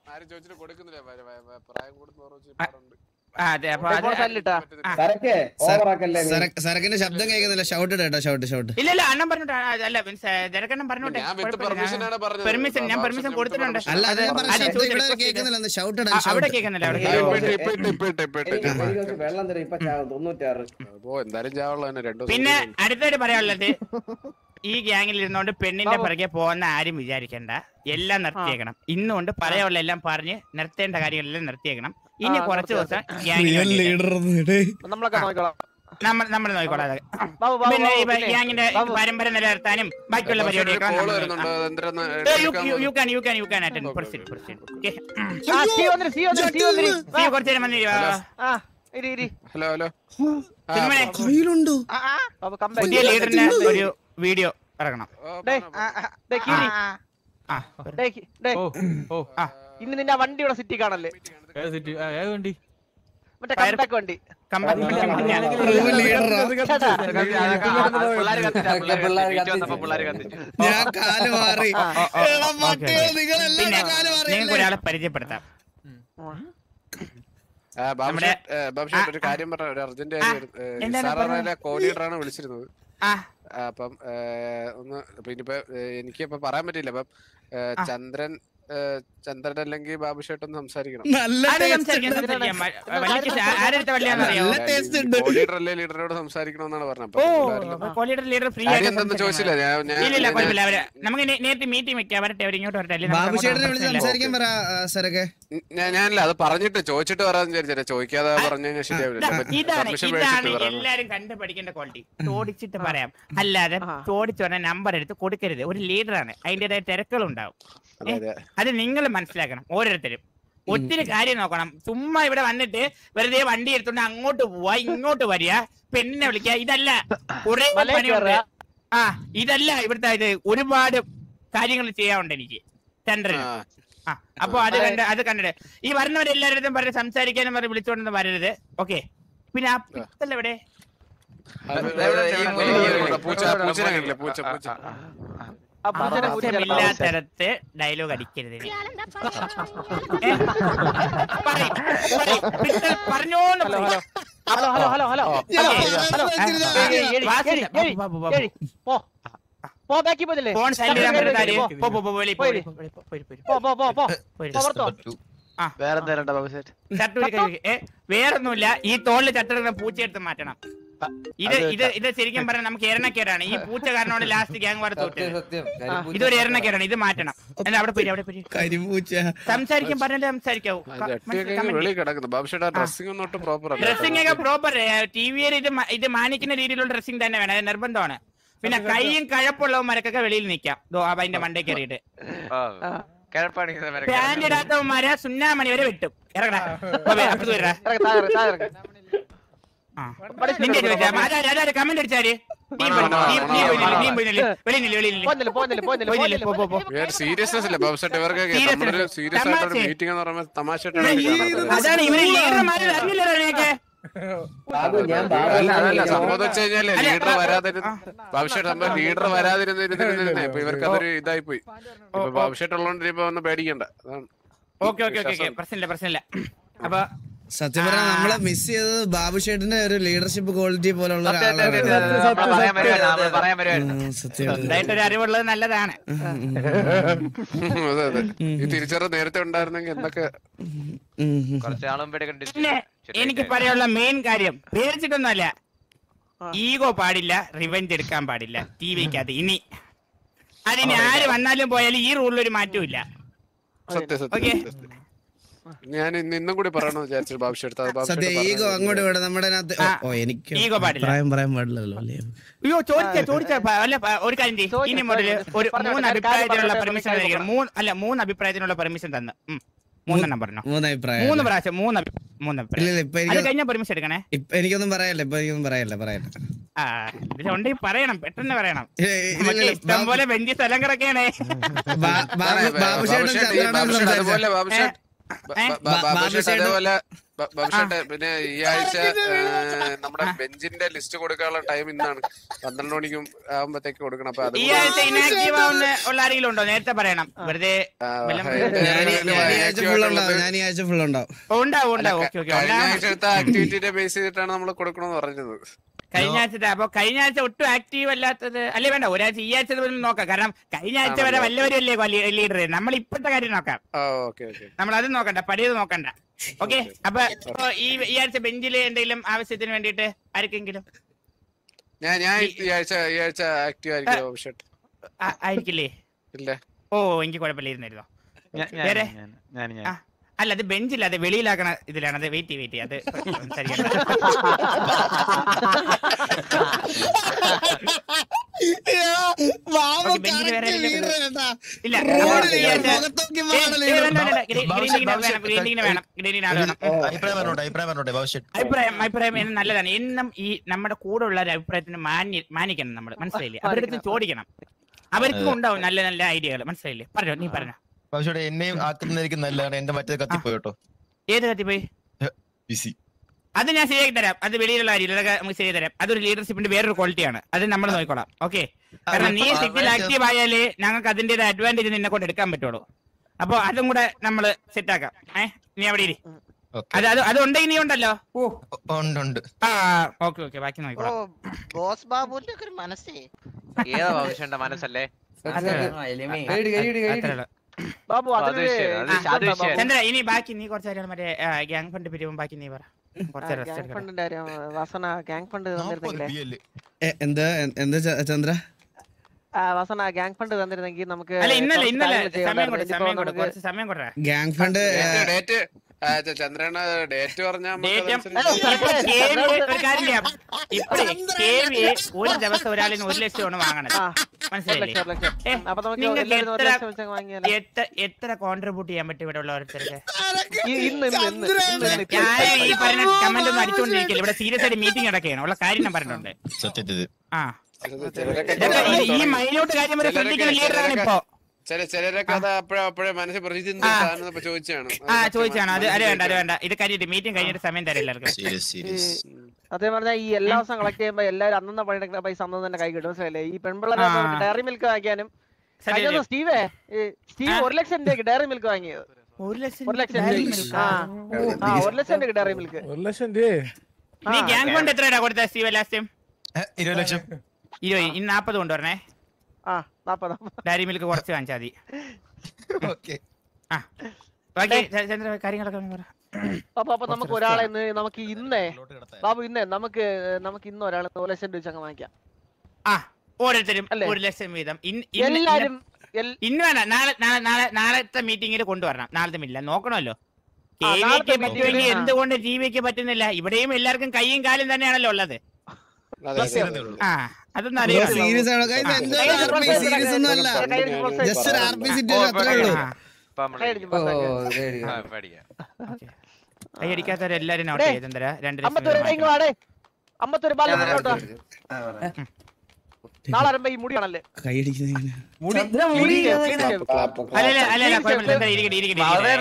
Speaker 5: ആ, അതെ അപ്പൊ അത്
Speaker 1: ഫോൺ സൈഡിലിട്ടാ
Speaker 7: സരക്കെ ഓവറാക്കല്ലേ നീ.
Speaker 4: സരക്ക് സരക്കിന്റെ ശബ്ദം കേൾക്കുന്നില്ല ഷൗട്ട് കേട്ടോ ഷൗട്ട് ഷൗട്ട്
Speaker 5: ഇല്ല ഇല്ല അണ്ണൻ പറഞ്ഞോട്ടെ ആ, അല്ല ജനക്കണ്ണം പറഞ്ഞോട്ടെ പെർമിഷൻ ഞാൻ പെർമിഷൻ കൊടുത്തിട്ടുണ്ട്
Speaker 4: അല്ല അത് ഞാൻ പറഞ്ഞ
Speaker 5: അത്
Speaker 4: ശബ്ദം
Speaker 5: ചോദിച്ചു
Speaker 4: ഇവിടെ
Speaker 5: request ചെയ്ത്.
Speaker 4: കേൾക്കുന്നില്ല ഷൗട്ട്
Speaker 5: ആ,
Speaker 4: ഇടാൻ
Speaker 5: അവിടെ
Speaker 4: ഷൗട്ട്
Speaker 5: കേൾക്കുന്നില്ല അവിടെ
Speaker 7: എനിക്ക്
Speaker 5: കേൾക്കുന്നില്ല.
Speaker 7: കുറച്ച് എനിക്ക് എനിക്ക് കുറച്ച് വെള്ളം തരും ഇപ്പൊ ചാവും തൊണ്ണൂറ്റാറ്
Speaker 9: എന്തായാലും ചാവുള്ള തന്നെ രണ്ടു
Speaker 5: പിന്നെ അടുത്തായിട്ട് പറയാനുള്ളത് ഈ ഗ്യാങ്ങിൽ ഇരുന്നോണ്ട് പെണ്ണിന്റെ
Speaker 1: ബാബു.
Speaker 5: പിറകെ പോകുന്ന ആരും വിചാരിക്കണ്ട എല്ലാം നിർത്തിയേക്കണം ഇന്നുകൊണ്ട് പറയാനുള്ള എല്ലാം പറഞ്ഞ് നിർത്തേണ്ട കാര്യങ്ങളെല്ലാം നിർത്തിയേക്കണം ഇനി
Speaker 1: ആ,
Speaker 5: കുറച്ച്
Speaker 1: നിർത്തി,
Speaker 5: ദിവസം ഗ്യാങ്ങിന്
Speaker 4: റിയൽ
Speaker 5: വേണ്ടിയിട്ട്
Speaker 4: ലീഡർ
Speaker 1: നമ്മളൊക്കെ നോക്കിക്കോളാം
Speaker 5: നമ്മൾ നമ്മൾ നോക്കിക്കോളാം അതൊക്കെ.
Speaker 1: ബാബു ബാബു
Speaker 5: പിന്നെ ഈ
Speaker 1: ബാബു, പിന്നെ.
Speaker 5: ഗ്യാങ്ങിന്റെ
Speaker 1: ബാബു.
Speaker 5: പരമ്പര നിലനിർത്താനും ബാക്കിയുള്ള പരിപാടിയൊക്കെ
Speaker 9: കോള്
Speaker 5: നമ്മൾ-
Speaker 9: വരുന്നുണ്ട്
Speaker 5: ആ.
Speaker 9: എന്തിനാ
Speaker 5: ഏ, you- you- you can- you can- you can attend. Proceed, proceed. Okay.
Speaker 1: ആ, സി വന്നിട്ട്, സി വന്നിട്ട്, സി വന്നിട്ട്.
Speaker 5: നീ കുറച്ച് നേരം വന്നിരി, വാ, വാ.
Speaker 1: ആ, ഇരി, ഇരി.
Speaker 9: ഹലോ ഹലോ
Speaker 5: സിനിമനെ
Speaker 4: കയ്യിലുണ്ടോ
Speaker 1: ആ, ആ. Babu, come back.
Speaker 5: പുതിയ ലീഡറിന്റെ ഒരു വീഡിയോ ഇറങ്ങണം
Speaker 1: ഡേയ്, ഡേയ്, കിരി.
Speaker 5: ആ
Speaker 1: ഡേയ്, കി- ഡേയ്.
Speaker 2: ഓ
Speaker 5: ആ
Speaker 1: ഇന്ന് നിന്റെ ആ വണ്ടി ഇവിടെ സിറ്റി കാണല്ലേ
Speaker 2: ഏത് സിറ്റി ആ, ഏത് വണ്ടി
Speaker 1: മറ്റേ കമ്പാക്ക് വണ്ടി
Speaker 5: കമ്പാർട്ട്മെന്റ്
Speaker 4: ലീഡറാ
Speaker 1: ചേട്ടാ
Speaker 3: പിള്ളേര് കത്തിച്ച, പിള്ളേര്
Speaker 7: പിള്ളേര്
Speaker 3: കത്തിച്ചു. വന്നപ്പോ
Speaker 7: കത്തിച്ചു.
Speaker 3: പിള്ളേര് കത്തിച്ചു.
Speaker 4: ഞാൻ കാല് മാറി എടാ, മറ്റേ നിങ്ങളെല്ലാം
Speaker 5: പിന്നെ
Speaker 4: കാല് മാറി
Speaker 5: നിങ്ങൾക്ക് ഒരാളെ പരിചയപ്പെടുത്താം നമ്മുടെ-
Speaker 9: ബാബുഷേട്ട് ഒരു കാര്യം പറഞ്ഞ ഒരു അർജന്റ്
Speaker 5: ആ, എന്താണ്
Speaker 9: സാറിനെ കോ ലീഡറാണ് വിളിച്ചിരുന്നത്
Speaker 5: ആ
Speaker 9: ആ, അപ്പം ഏ, ഒന്ന് അപ്പൊ ഇനിയിപ്പോ ഏ, എനിക്ക് ഇപ്പൊ പറയാൻ പറ്റില്ല അപ്പം ഏ,
Speaker 5: ആ.
Speaker 9: ചന്ദ്രൻ ഏ, ചന്ദ്രൻ അല്ലെങ്കിൽ ബാബുഷേട്ട് ഒന്ന് സംസാരിക്കണം
Speaker 4: നല്ല
Speaker 5: ആരെ
Speaker 4: taste
Speaker 5: സംസാരിക്കാൻ
Speaker 4: ഉണ്ട്.
Speaker 5: സംസാരിക്കാം വള്ളിക്ക് ആരെടുത്ത വള്ളിയാണെന്നറിയോ
Speaker 4: നല്ല taste ഉണ്ട്.
Speaker 9: കോ ലീഡർ അല്ലേ ലീഡറിനോട് സംസാരിക്കണമെന്നാണ് പറഞ്ഞത്
Speaker 5: ഓ
Speaker 9: അപ്പൊ ആരെങ്കിലും-
Speaker 5: കോളിയുടെ ലീഡർ ഫ്രീ
Speaker 9: കാര്യം എന്തെന്ന് ചോദിച്ചില്ല ഞാൻ ഞാൻ-
Speaker 5: ഇല്ല ഇല്ല
Speaker 9: ഞാൻ-
Speaker 5: കുഴപ്പമില്ല അവര് നമുക്ക് നേ- നേരത്തെ മീറ്റിംഗ് വെക്കാം വരട്ടെ അവർ ഇങ്ങോട്ട് വരട്ടെ അല്ലെങ്കിൽ നമുക്ക്
Speaker 4: ബാബു ചേട്ടനെ
Speaker 5: അങ്ങോട്ട്
Speaker 4: വിളിച്ച്
Speaker 5: പ്രശ്നമില്ല.
Speaker 4: സംസാരിക്കാൻ പറ ആ, സരക്കെ
Speaker 9: ഞാൻ ഞാനില്ല അത് പറഞ്ഞിട്ട് ചോദിച്ചിട്ട് വരാന്ന് വിചാരിച്ചാ ചോദിക്കാതെ പറഞ്ഞു കഴിഞ്ഞാൽ ശരിയാവില്ല
Speaker 5: ദാ, ഇതാണ്
Speaker 9: പെർമിഷൻ
Speaker 5: ഇതാണ്
Speaker 9: മേടിച്ചിട്ട് പറയാം
Speaker 5: എല്ലാരും കണ്ടു പഠിക്കേണ്ട ക്വാളിറ്റി ചോദിച്ചിട്ട് പറയാം അല്ലാതെ
Speaker 1: ആ.
Speaker 5: ചോദിച്ചു പറഞ്ഞ നമ്പർ എടുത്ത് കൊടുക്കരുത് ഒരു ലീഡറാണ് അതിന്റേതായ തിരക്കുകളുണ്ടാവും
Speaker 9: അതെ അതെ
Speaker 5: അത് നിങ്ങൾ മനസ്സിലാക്കണം ഓരോരുത്തരും ഒത്തിരി കാര്യം നോക്കണം ചുമ്മാ ഇവിടെ വന്നിട്ട് വെറുതെ വണ്ടി എടുത്തോണ്ട് അങ്ങോട്ട് പോവാ ഇങ്ങോട്ട് വരിക പെണ്ണിനെ വിളിക്കുക ഇതല്ല കുറെ
Speaker 1: മലയിൽ
Speaker 5: പണിയുണ്ട്
Speaker 1: കയറുക.
Speaker 5: ആ ഇതല്ല ഇവിടുത്തെ ഇത് ഒരുപാട് കാര്യങ്ങൾ ചെയ്യാനുണ്ട് എനിക്ക് ചന്ദ്രന്
Speaker 9: ആ.
Speaker 5: ആ അപ്പൊ അത് കണ്ട് അത് കണ്ടിട്ട് ഈ വരുന്നവരെല്ലാവരുടെ പറഞ്ഞ് സംസാരിക്കാനും പറഞ്ഞ് വിളിച്ചോണ്ടെന്ന് വരരുത് ഓക്കെ പിന്നെ ആ പിത്തൽ എവിടെ
Speaker 9: അത്
Speaker 3: എവിടെ
Speaker 9: ഈ
Speaker 3: ചെല്ലാം?
Speaker 9: ഇവിടെ പൂച്ച പൂച്ചനെ കണ്ടില്ലേ പൂച്ച പൂച്ച
Speaker 1: ആ പൂച്ചനെ പൂച്ച
Speaker 5: ആവശ്യമില്ലാത്തടത്ത് ഡയലോഗ് അടിക്കരുത് ഇനി. ഏ? പറയ്, പറയ്. പിത്തൽ പറഞ്ഞോന്ന്
Speaker 1: ഹലോ
Speaker 5: പറയ്.
Speaker 1: Hello hello hello hello hello
Speaker 4: ഞാൻ
Speaker 5: ഓക്കേ.
Speaker 4: പറയാൻ വെച്ചിരുന്ന
Speaker 5: ആ,
Speaker 1: ഏയ്, ഏയ്,
Speaker 5: വാസില്ല.
Speaker 1: ഏയ്, ഏയ്,
Speaker 5: ബാബു, ബാബു,
Speaker 1: ഏയ്, പോ പോ ബാക്കി പോയില്ലേ
Speaker 5: ഫോൺ സൈലന്റ് ചെയ്യാൻ പറഞ്ഞ കാര്യം
Speaker 1: പോ,
Speaker 5: പോ പോ പോ വെളിയിൽ പോ,
Speaker 1: പോയി.
Speaker 5: വെളിയിൽ പോ, വെളിയിൽ പോ, വെളിയിൽ പോ, വെളിയിൽ
Speaker 1: പോ പോ പോ പോ
Speaker 5: പോ, വെളിയിൽ
Speaker 1: പോ,
Speaker 5: പോ.
Speaker 1: പുറത്തോ
Speaker 3: വേറെ എന്തേലും ബാബു സെറ്റ്
Speaker 5: ഷർട്ട് ഊരി കൈ വെക്ക്. ഏ വേറൊന്നുമില്ല ഈ തോളിൽ ചട്ടെടുക്കുന്ന പൂച്ചയെടുത്ത് മാറ്റണം ഇത് ഇത് ഇത് ശരിക്കും പറഞ്ഞാൽ നമുക്ക് എരണക്കേടാണ് ഈ പൂച്ച കാരണമാണ് ലാസ്റ്റ് ഗ്യാങ് വറുത്ത്
Speaker 8: സത്യം
Speaker 5: വിട്ടത്
Speaker 8: സത്യം കാര്യം പൂച്ച
Speaker 5: ഇതൊരു എരണക്കേടാണ് ഇത് മാറ്റണം അല്ല അവിടെ പോയി അവിടെ പോയി
Speaker 4: കരിമ്പൂച്ച
Speaker 5: സംസാരിക്കാൻ പറഞ്ഞാലേ സംസാരിക്കാവൂ
Speaker 9: ജട്ടിയൊക്കെ വെളിയിൽ കിടക്കുന്നു ബാബുഷേട്ട് ആ ഡ്രസ്സിംഗ് ഒന്നും ഒട്ടും പ്രോപ്പർ അല്ല
Speaker 5: ഡ്രസ്സിംഗ് ഒക്കെ പ്രോപ്പർ ടി വിയിൽ ഇത് മ- ഇത് മാനിക്കുന്ന രീതിയിലുള്ള ഡ്രസ്സിംഗ് തന്നെ വേണം അത് നിർബന്ധമാണ് പിന്നെ കൈയും കഴപ്പുള്ളവന്മാരൊക്കെ വെളിയിൽ നിൽക്കാം ദോ അതിന്റെ മണ്ടേ കയറിയിട്ട്
Speaker 3: കിഴപ്പാണി
Speaker 5: പാന്റ് ഇടാത്തവന്മാരെ സുന്നാമണി വരെ വെട്ടും ഇറങ്ങടാ അപ്പുറത്ത് വരാ
Speaker 1: ഇറങ്ങ്, താഴെ ഇറങ്ങ്, താഴെ ഇറങ്ങ്.
Speaker 5: ആ. നിന്റെ ചോദിച്ചാ അതാര് അതാര് കമന്റ് അടിച്ചാര് നീ പോയി, നീ- നീ പോയി നില്ല്, നീ പോയി നില്ല്. വെളിയിൽ നില്ല്, വെളിയിൽ നില്ല്.
Speaker 1: പോന്നില്ല പോന്നില്ല പോന്നില്ല
Speaker 5: പോയി നില്ല്, പോ, പോ, പോ.
Speaker 9: സീരിയസ്നെസ് ഇല്ല ബാബുഷേട്ട് ഇവർക്ക്
Speaker 5: Seriousness.
Speaker 9: നമ്മളൊരു സീരിയസ് ആയിട്ടൊരു
Speaker 5: തമാശ.
Speaker 9: മീറ്റിംഗ് എന്ന് പറയുമ്പോൾ തമാശയായിട്ടാണ്
Speaker 5: അതാണ് ഇവര് ലീഡർമാരെ അറിഞ്ഞില്ലല്ലോ നിനക്ക്
Speaker 7: ബാബു ഞാൻ
Speaker 9: അതല്ല അതല്ല
Speaker 7: ബാബു
Speaker 9: സംഭവം വെച്ച് കഴിഞ്ഞാല്
Speaker 5: അല്ല,
Speaker 9: ലീഡർ
Speaker 5: ആ,
Speaker 9: വരാതിരുന്ന ബാബുഷേട്ട് നമ്മൾ ലീഡർ വരാതിരുന്നിരുന്നിരുന്നേ ഇപ്പൊ ഇവർക്ക് അതൊരു ഇതായി പോയി ഇപ്പൊ ബാബുഷേട്ട് ഉള്ളതുകൊണ്ട് ഇപ്പൊ ഒന്ന് പേടിക്കണ്ട അതാണ്
Speaker 5: ഓക്കെ ഓക്കെ ഓക്കെ ഓക്കെ പ്രശ്നമില്ല പ്രശ്നമില്ല അപ്പൊ
Speaker 4: സത്യം പറഞ്ഞാൽ നമ്മളെ മിസ് ചെയ്തത് ബാബു ചേട്ടന്റെ ഒരു ലീഡർഷിപ്പ് ക്വാളിറ്റി പോലുള്ള ഒരാളാണ്
Speaker 3: പറയാൻ വരുവായിരുന്നു പറയാൻ വരുവായിരുന്നു
Speaker 4: ഉം, സത്യം
Speaker 5: സ്വന്തമായിട്ടൊരു അറിവുള്ളത് നല്ലതാണ്
Speaker 9: അതെ അതെ ഈ തിരിച്ചറിവ് നേരത്തെ ഉണ്ടായിരുന്നെങ്കിൽ എന്തൊക്കെ
Speaker 4: ഉം, ഉം.
Speaker 3: കുറച്ച് നാളും പേടി
Speaker 5: പിന്നെ എനിക്ക് പറയാനുള്ള മെയിൻ കാര്യം പേടിച്ചിട്ടൊന്നുമല്ല ഈഗോ പാടില്ല റിവെഞ്ച് എടുക്കാൻ പാടില്ല ടി വിക്കകത്ത് ഇനി അതിന് ആര് വന്നാലും പോയാലും ഈ റൂളിൽ ഒരു മാറ്റവും ഇല്ല
Speaker 9: സത്യം
Speaker 5: ഓക്കെ
Speaker 9: സത്യം ഞാൻ ഇന്ന് ഇന്നും കൂടി പറയണമെന്ന് വിചാരിച്ചു ബാബുഷ എടുത്ത
Speaker 4: സത്യം ഈഗോ അങ്ങോട്ട് ഇവിടെ നമ്മുടെ അതിനകത്ത് ഓ, ഓ എനിക്ക്
Speaker 5: ഈഗോ പാടില്ല.
Speaker 4: അഭിപ്രായം പറയാൻ പാടില്ലല്ലോ അല്ലേ
Speaker 5: അയ്യോ ചോദിച്ച ചോദിച്ച അല്ല പ- ഒരു കാര്യം ചെയ്യ്.
Speaker 1: ചോദിക്ക്,
Speaker 5: ഇനി മുതൽ
Speaker 1: ചോദിക്ക്.
Speaker 5: ഒരു
Speaker 1: പറഞ്ഞോട്ടെ,
Speaker 5: മൂന്ന്
Speaker 1: കാര്യം
Speaker 5: അഭിപ്രായത്തിനുള്ള
Speaker 1: പറഞ്ഞോട്ടെ,
Speaker 5: പെർമിഷൻ
Speaker 1: കാര്യം
Speaker 5: തന്നിരിക്കണം മൂന്ന് അല്ല മൂന്ന് അഭിപ്രായത്തിനുള്ള പെർമിഷൻ തന്നു ഉം. മൂന്നെണ്ണം പറഞ്ഞു
Speaker 4: മൂന്ന് അഭിപ്രായം
Speaker 5: മൂന്ന് പ്രാവശ്യം മൂന്ന് അഭി- മൂന്ന്
Speaker 4: ഇല്ല
Speaker 5: അഭിപ്രായം
Speaker 4: ഇല്ല, ഇപ്പൊ
Speaker 5: അത്
Speaker 4: എനിക്ക്
Speaker 5: കഴിഞ്ഞ പെർമിഷൻ എടുക്കണേ
Speaker 4: ഇപ്പൊ എനിക്കൊന്നും പറയാല്ല ഇപ്പൊ എനിക്കൊന്നും പറയല്ല പറയല്ല
Speaker 5: ആ ഇതിലുണ്ടെങ്കിൽ പറയണം പെട്ടെന്ന് പറയണം
Speaker 4: ഇല്ല, ഇല്ല,
Speaker 5: നമുക്ക്
Speaker 4: ഇല്ല,
Speaker 5: ഇഷ്ടം പോലെ ബെഞ്ചി സ്ഥലം കിടക്കണേ
Speaker 4: ബാ- ബാബു- ബാബുശേട്ടൻ ചന്ദ്രനോട്
Speaker 9: ബാബുഷേട്ട്
Speaker 4: സംസാരിച്ചോ?
Speaker 9: അതുപോലെ ബാബുഷേട്ട്
Speaker 5: ഏ?
Speaker 4: ബാ-
Speaker 9: ബാബുഷേട്ട്
Speaker 4: ബാബുഷേട്ട്
Speaker 9: അതേപോലെ ബ- ബാബുഷേട്ട് പിന്നെ ഈ ആഴ്ച ഏ, നമ്മുടെ ബെഞ്ചിന്റെ ലിസ്റ്റ് കൊടുക്കാനുള്ള ടൈം ഇന്നാണ് പന്ത്രണ്ട് മണിക്കും ആകുമ്പത്തേക്ക് കൊടുക്കണം അപ്പൊ അത്
Speaker 5: ഈ ആഴ്ച ഇനാക്റ്റീവ് ആവുന്ന ഉള്ള ആരെങ്കിലും ഉണ്ടോ നേരത്തെ പറയണം വെറുതെ വല്ലതും-
Speaker 4: ഞാൻ ഈ- ഞാൻ ഈ ആഴ്ച ഫുൾ ഉണ്ടാവും ഞാൻ ഈ ആഴ്ച ഫുൾ ഉണ്ടാവും
Speaker 5: ഓ, ഉണ്ടാവും ഉണ്ടാവും ഓക്കെ ഓക്കെ
Speaker 9: കഴിഞ്ഞ ആഴ്ച എടുത്ത ആക്ടിവിറ്റിനെ ബേസ് ചെയ്തിട്ടാണ് നമ്മൾ കൊടുക്കണമെന്ന് പറഞ്ഞത്
Speaker 5: കഴിഞ്ഞ ആഴ്ചത്തെ അപ്പൊ കഴിഞ്ഞ ആഴ്ച ഒട്ടും ആക്റ്റീവ് അല്ലാത്തത് അല്ലേ വേണ്ട ഒരാഴ്ച ഈ ആഴ്ച പോലും നോക്കാം കാരണം കഴിഞ്ഞ ആഴ്ച വരെ വല്ലവരും അല്ലേ ലീഡർ നമ്മൾ ഇപ്പോഴത്തെ കാര്യം നോക്കാം
Speaker 9: ആ ഓക്കെ ഓക്കെ
Speaker 5: നമ്മൾ അത് നോക്കണ്ട പഴയത് നോക്കണ്ട ഓക്കെ അപ്പൊ ഇപ്പൊ ഈ ഈ ആഴ്ച ബെഞ്ചിൽ എന്തെങ്കിലും ആവശ്യത്തിന് വേണ്ടിയിട്ട് ആർക്കെങ്കിലും
Speaker 9: ഞാൻ ഞാൻ ഈ ആഴ്ച ഈ ആഴ്ച ആക്റ്റീവ് ആയിരിക്കും ബാബുഷേട്ട്
Speaker 5: ആ- ആയിരിക്കില്ലേ
Speaker 9: ഇല്ല
Speaker 5: ഓ എനിക്ക് കുഴപ്പമില്ലായിരുന്നോ
Speaker 3: ഞാൻ- ഞാൻ-
Speaker 5: വേറെ?
Speaker 3: ഞാൻ- ഞാൻ- ഞാൻ.
Speaker 5: ആ അല്ല അത് ബെഞ്ചില്ല അത് വെളിയിലാക്കണ ഇതിലാണ് അത് വെയിറ്റ് വെയിറ്റ് അത് സംസാരിക്കണം
Speaker 4: ബാബു
Speaker 5: ഓക്കേ, ബെഞ്ചിൽ വേറെ
Speaker 4: correct
Speaker 5: ആരെങ്കിലും
Speaker 4: leader കേട്ടാ.
Speaker 5: ഇല്ല
Speaker 4: റോഡിൽ
Speaker 5: ഈ
Speaker 4: ഇങ്ങനെ
Speaker 5: ആഴ്ച-
Speaker 4: മുഖത്ത് നോക്കി
Speaker 5: ഏ,
Speaker 4: വാണ
Speaker 5: ഏ,
Speaker 4: leader.
Speaker 5: വേണ്ട, വേണ്ട, ഗ്രീ-
Speaker 6: ബാബുശ്ശേരി,
Speaker 5: ഗ്രീനിങ്ങിനെ വേണം
Speaker 6: ബാബുശ്ശേരി,
Speaker 5: ഗ്രീനിങ്ങിനെ വേണം ഗ്രീനിങ്ങിന് ആള് വേണം
Speaker 6: അഭിപ്രായം പറഞ്ഞോട്ടെ അഭിപ്രായം പറഞ്ഞോട്ടെ ബാബുഷേട്ട്
Speaker 5: അഭിപ്രായം അഭിപ്രായം എന്ന് നല്ലതാണ് എന്നും ഈ നമ്മുടെ കൂടെ ഉള്ള ഒരു അഭിപ്രായത്തിന് മാന്യ മാനിക്കണം നമ്മൾ മനസ്സിലായില്ലേ അവരുടെ അടുത്ത് ചോദിക്കണം അവർക്കും ഉണ്ടാവും നല്ല നല്ല ഐഡിയകൾ മനസ്സിലായില്ലേ പറഞ്ഞോ നീ പറഞ്ഞോ
Speaker 6: ബാബുഷേട്ട് എന്നെയും ആക്കുന്നതായിരിക്കും നല്ലതാണ് എന്റെ മറ്റേ കത്തിപ്പോയി കേട്ടോ
Speaker 5: ഏത് കത്തിപ്പോയി
Speaker 6: ബിസി
Speaker 5: അത് ഞാൻ ശരിയാക്കി തരാം അത് വെളിയിലുള്ള കാര്യം അതൊക്കെ നമുക്ക് ശരിയാക്കി തരാം അതൊരു ലീഡർഷിപ്പിന്റെ വേറൊരു ക്വാളിറ്റിയാണ് അത് നമ്മൾ നോക്കിക്കോളാം ഓക്കെ കാരണം നീ സിറ്റിൽ ആക്റ്റീവ് ആയാലേ ഞങ്ങൾക്ക് അതിന്റെ അഡ്വാൻറ്റേജ് നിന്നെ കൊണ്ട് എടുക്കാൻ പറ്റുള്ളൂ അപ്പൊ അതും കൂടെ നമ്മൾ സെറ്റ് ആക്കാം ഏഹ് നീ അവിടെ ഇരി അത് അത് അത് ഉണ്ടെങ്കിൽ നീ ഉണ്ടല്ലോ ഓ
Speaker 6: ഉണ്ട് ഉണ്ട്
Speaker 5: ആ ഓക്കെ ഓക്കെ ബാക്കി നോക്കിക്കോളാം
Speaker 10: ബോസ് ബാബുവിന്റെ ഒക്കെ ഒരു മനസ്സേ
Speaker 3: ഏതാ ബാബുഷേന്റെ മനസ്സല്ലേ
Speaker 5: അത്രേ ഉള്ളൂ. അത്രേ ഉള്ളൂ.
Speaker 1: ബാബു
Speaker 3: അത്
Speaker 1: അതിന്
Speaker 3: വിഷയം, അത് വിഷയം, അത് വിഷയം.
Speaker 5: ചന്ദ്ര ഇനി ബാക്കി നീ കുറച്ച് കാര്യം മറ്റേ ഗ്യാങ് ഫണ്ട് പിരിവും ബാക്കി നീ പറ കുറച്ച് റെസ്റ്റ്
Speaker 1: ഗ്യാങ്
Speaker 5: എടുക്കണം
Speaker 1: ഫണ്ടിന്റെ കാര്യം വാസന ഗ്യാങ് ഫണ്ട് തന്നിരുന്നെങ്കിലേ
Speaker 4: എ, എന്ത് എന്ത് ച- ചന്ദ്ര
Speaker 1: ആ, വാസന ഗ്യാങ് ഫണ്ട് തന്നിരുന്നെങ്കിൽ നമുക്ക്
Speaker 5: അല്ല ഇന്നലെ
Speaker 1: കുറച്ച്
Speaker 5: ഇന്നലെ
Speaker 1: കാര്യങ്ങൾ
Speaker 5: സമയം
Speaker 1: ചെയ്യാനുണ്ടായിരുന്നു.
Speaker 5: കൊടു
Speaker 1: ഇനിയിപ്പോ
Speaker 5: സമയം കൊടു
Speaker 1: നമുക്ക്
Speaker 5: കുറച്ച് സമയം കൊടു
Speaker 4: ഗ്യാങ് ഫണ്ട്
Speaker 9: ഡേറ്റ് ചന്ദ്രന ഡേറ്റ് പറഞ്ഞാൽ
Speaker 5: ഡേറ്റും ഇപ്പൊ KVA ഒരു കാര്യം ചെയ്യാം ഇപ്പഴേ KVA ഒരു ദിവസം ഒരാളിന് ഒരു ലക്ഷമാണ് വാങ്ങണത്
Speaker 1: ആ, ഒരു
Speaker 5: മനസ്സിലായില്ലേ
Speaker 1: ലക്ഷം, ഒരു ലക്ഷം.
Speaker 5: ഏ,
Speaker 1: അപ്പൊ നമുക്ക്
Speaker 5: നിങ്ങൾക്ക്
Speaker 1: എല്ലാവരും ഒരു
Speaker 5: എത്ര-
Speaker 1: ലക്ഷം വെച്ചങ്ങ് വാങ്ങിയാലോ?
Speaker 5: എത്ര എത്ര കോൺട്രിബ്യൂട്ട് ചെയ്യാൻ പറ്റും ഇവിടെ ഉള്ളവർക്ക്
Speaker 1: ഈ- ഇന്ന് ഇന്ന് ഇന്ന് ഇന്ന് ഇന്ന് ഇപ്പൊ.
Speaker 5: ഞാൻ ഈ പറഞ്ഞ കമന്റ് ഒന്നും അടിച്ചുകൊണ്ടിരിക്കില്ല ഇവിടെ സീരിയസ് ആയിട്ട് മീറ്റിംഗ് നടക്കുകയാണ് ഉള്ള കാര്യം ഞാൻ പറഞ്ഞിട്ടുണ്ട്
Speaker 6: സത്യത്തിൽ
Speaker 5: ആ ഇതൊക്കെ ഈ- ഈ മൈനോട്ട് കാര്യം വരെ ശ്രദ്ധിക്കുന്ന ലീഡറാണ് ഇപ്പോ
Speaker 9: ചില ചിലരൊക്കെ അത് അപ്പഴേ അപ്പഴേ മനസ്സിൽ പ്രതീക്ഷിച്ചു ചോദിച്ചാണ്
Speaker 5: ആ ചോദിച്ചാണ് അത് അത് വേണ്ട അത് വേണ്ട ഇത് കഴിഞ്ഞിട്ട് മീറ്റിംഗ് കഴിഞ്ഞിട്ട് സമയം തരാം എല്ലാവർക്കും
Speaker 6: സീരിയസ് സീരിയസ്
Speaker 1: സത്യം പറഞ്ഞാൽ ഈ എല്ലാ ദിവസം കളക്ട് ചെയ്യുമ്പോ എല്ലാവരും അന്നന്ന് പണിയെടുക്കുന്ന പൈസ അന്നു തന്നെ കൈ കിട്ടും മനസ്സിലായില്ലേ ഈ പെൺപിള്ളേരെ
Speaker 5: ആ.
Speaker 1: ഡയറി മിൽക്ക് വാങ്ങിക്കാനും
Speaker 5: സത്യം,
Speaker 1: കഴിഞ്ഞ ദിവസം സ്റ്റീവേ ഈ സ്റ്റീവ്
Speaker 5: ആ.
Speaker 1: ഒരു ലക്ഷം രൂപയ്ക്ക് ഡയറി മിൽക്ക് വാങ്ങിയത്
Speaker 5: ഒരു ലക്ഷം
Speaker 1: ഒരു ലക്ഷം
Speaker 5: ഡയറി
Speaker 1: രൂപയ്ക്ക്.
Speaker 5: മിൽക്ക്.
Speaker 1: ആ ആ ഒരു ലക്ഷം രൂപയ്ക്ക് ഡയറി മിൽക്ക്
Speaker 2: ഒരു ലക്ഷം രൂപ
Speaker 5: നീ ഗ്യാങ് ഫണ്ട് എത്രയാ കൊടുത്ത സ്റ്റീവ് ലാസ്റ്റ് ടൈം
Speaker 6: ഇരുപത് ലക്ഷം
Speaker 5: ഇരുപത് ഇന്ന് നാപ്പത് കൊണ്ടുവരണേ
Speaker 1: ആ നാപ്പത് നാപ്പത്
Speaker 5: ഡയറി മിൽക്ക് കുറച്ച് കാണിച്ചാൽ മതി
Speaker 6: ഓക്കെ
Speaker 5: ആ ബാക്കി ച- ചന്ദ്ര കാര്യങ്ങളൊക്കെ ഒന്ന് പറ
Speaker 1: അപ്പൊ അപ്പൊ നമുക്ക് ഒരാളെ ഇന്ന് നമുക്ക് ഇന്നേ ബാബു ഇന്നേ നമുക്ക് നമുക്ക് ഇന്ന് ഒരാളെ ഒരു ലക്ഷം രൂപ അങ്ങ് വാങ്ങിക്കാം
Speaker 5: ആ ഓരോരുത്തരും
Speaker 1: അല്ലേ?
Speaker 5: ഒരു ലക്ഷം വീതം ഇന്ന് ഇന്ന്
Speaker 1: എല്ലാരും എൽ-
Speaker 5: ഇന്ന് വേണ്ട നാളെ നാളെ നാളെ നാളത്തെ മീറ്റിംഗിൽ കൊണ്ടുവരണം നാളത്തെ മില്ല നോക്കണമല്ലോ
Speaker 1: ആ,
Speaker 5: ടി
Speaker 1: നാളത്തെ
Speaker 5: വിക്ക് പറ്റുമെങ്കിൽ
Speaker 1: meeting ല് ആ.
Speaker 5: എന്തുകൊണ്ട് ടി വിക്ക് പറ്റുന്നില്ല ഇവിടെയും എല്ലാവർക്കും കൈയും കാലും തന്നെയാണല്ലോ ഉള്ളത് ആ അതൊന്നും അറിയാം
Speaker 4: സീരിയസ് ആണോ Guys, എന്തോ
Speaker 1: കൈ
Speaker 4: ആർ പി സീരിയസ് ഒന്നും അല്ല
Speaker 1: കൈ എടുത്ത് പ്രോത്സാഹിപ്പിക്ക്.
Speaker 4: ജസ്റ്റ് ഒരു ആർ പി സിറ്റുവേഷൻ അത്രേ ഉള്ളൂ
Speaker 5: ആ,
Speaker 3: ഇപ്പൊ നമ്മള്
Speaker 1: കൈ എടുത്ത് പ്രോത്സാഹിപ്പിക്ക്.
Speaker 3: ആ, പേടിക്കാം.
Speaker 5: കൈ അടിക്കാത്തവരെല്ലാരും നോട്ട്
Speaker 1: ഡേ,
Speaker 5: ചെയ്ത് ചന്ദ്ര രണ്ട് ലക്ഷം
Speaker 1: അമ്പത്തൊരു
Speaker 5: വീതം
Speaker 1: ഇങ്ങ് വാടേ അമ്പത്തൊരു ബാല മുന്നോട്ടോ നാളെ വരുമ്പോ ഈ മുടിയാണല്ലേ
Speaker 4: കൈയടിക്കുന്ന
Speaker 5: അല്ല അല്ല അല്ല അല്ല കുഴപ്പമില്ല ചന്ദ്ര ഇരിക്കട്ടെ ഇരിക്കട്ടെ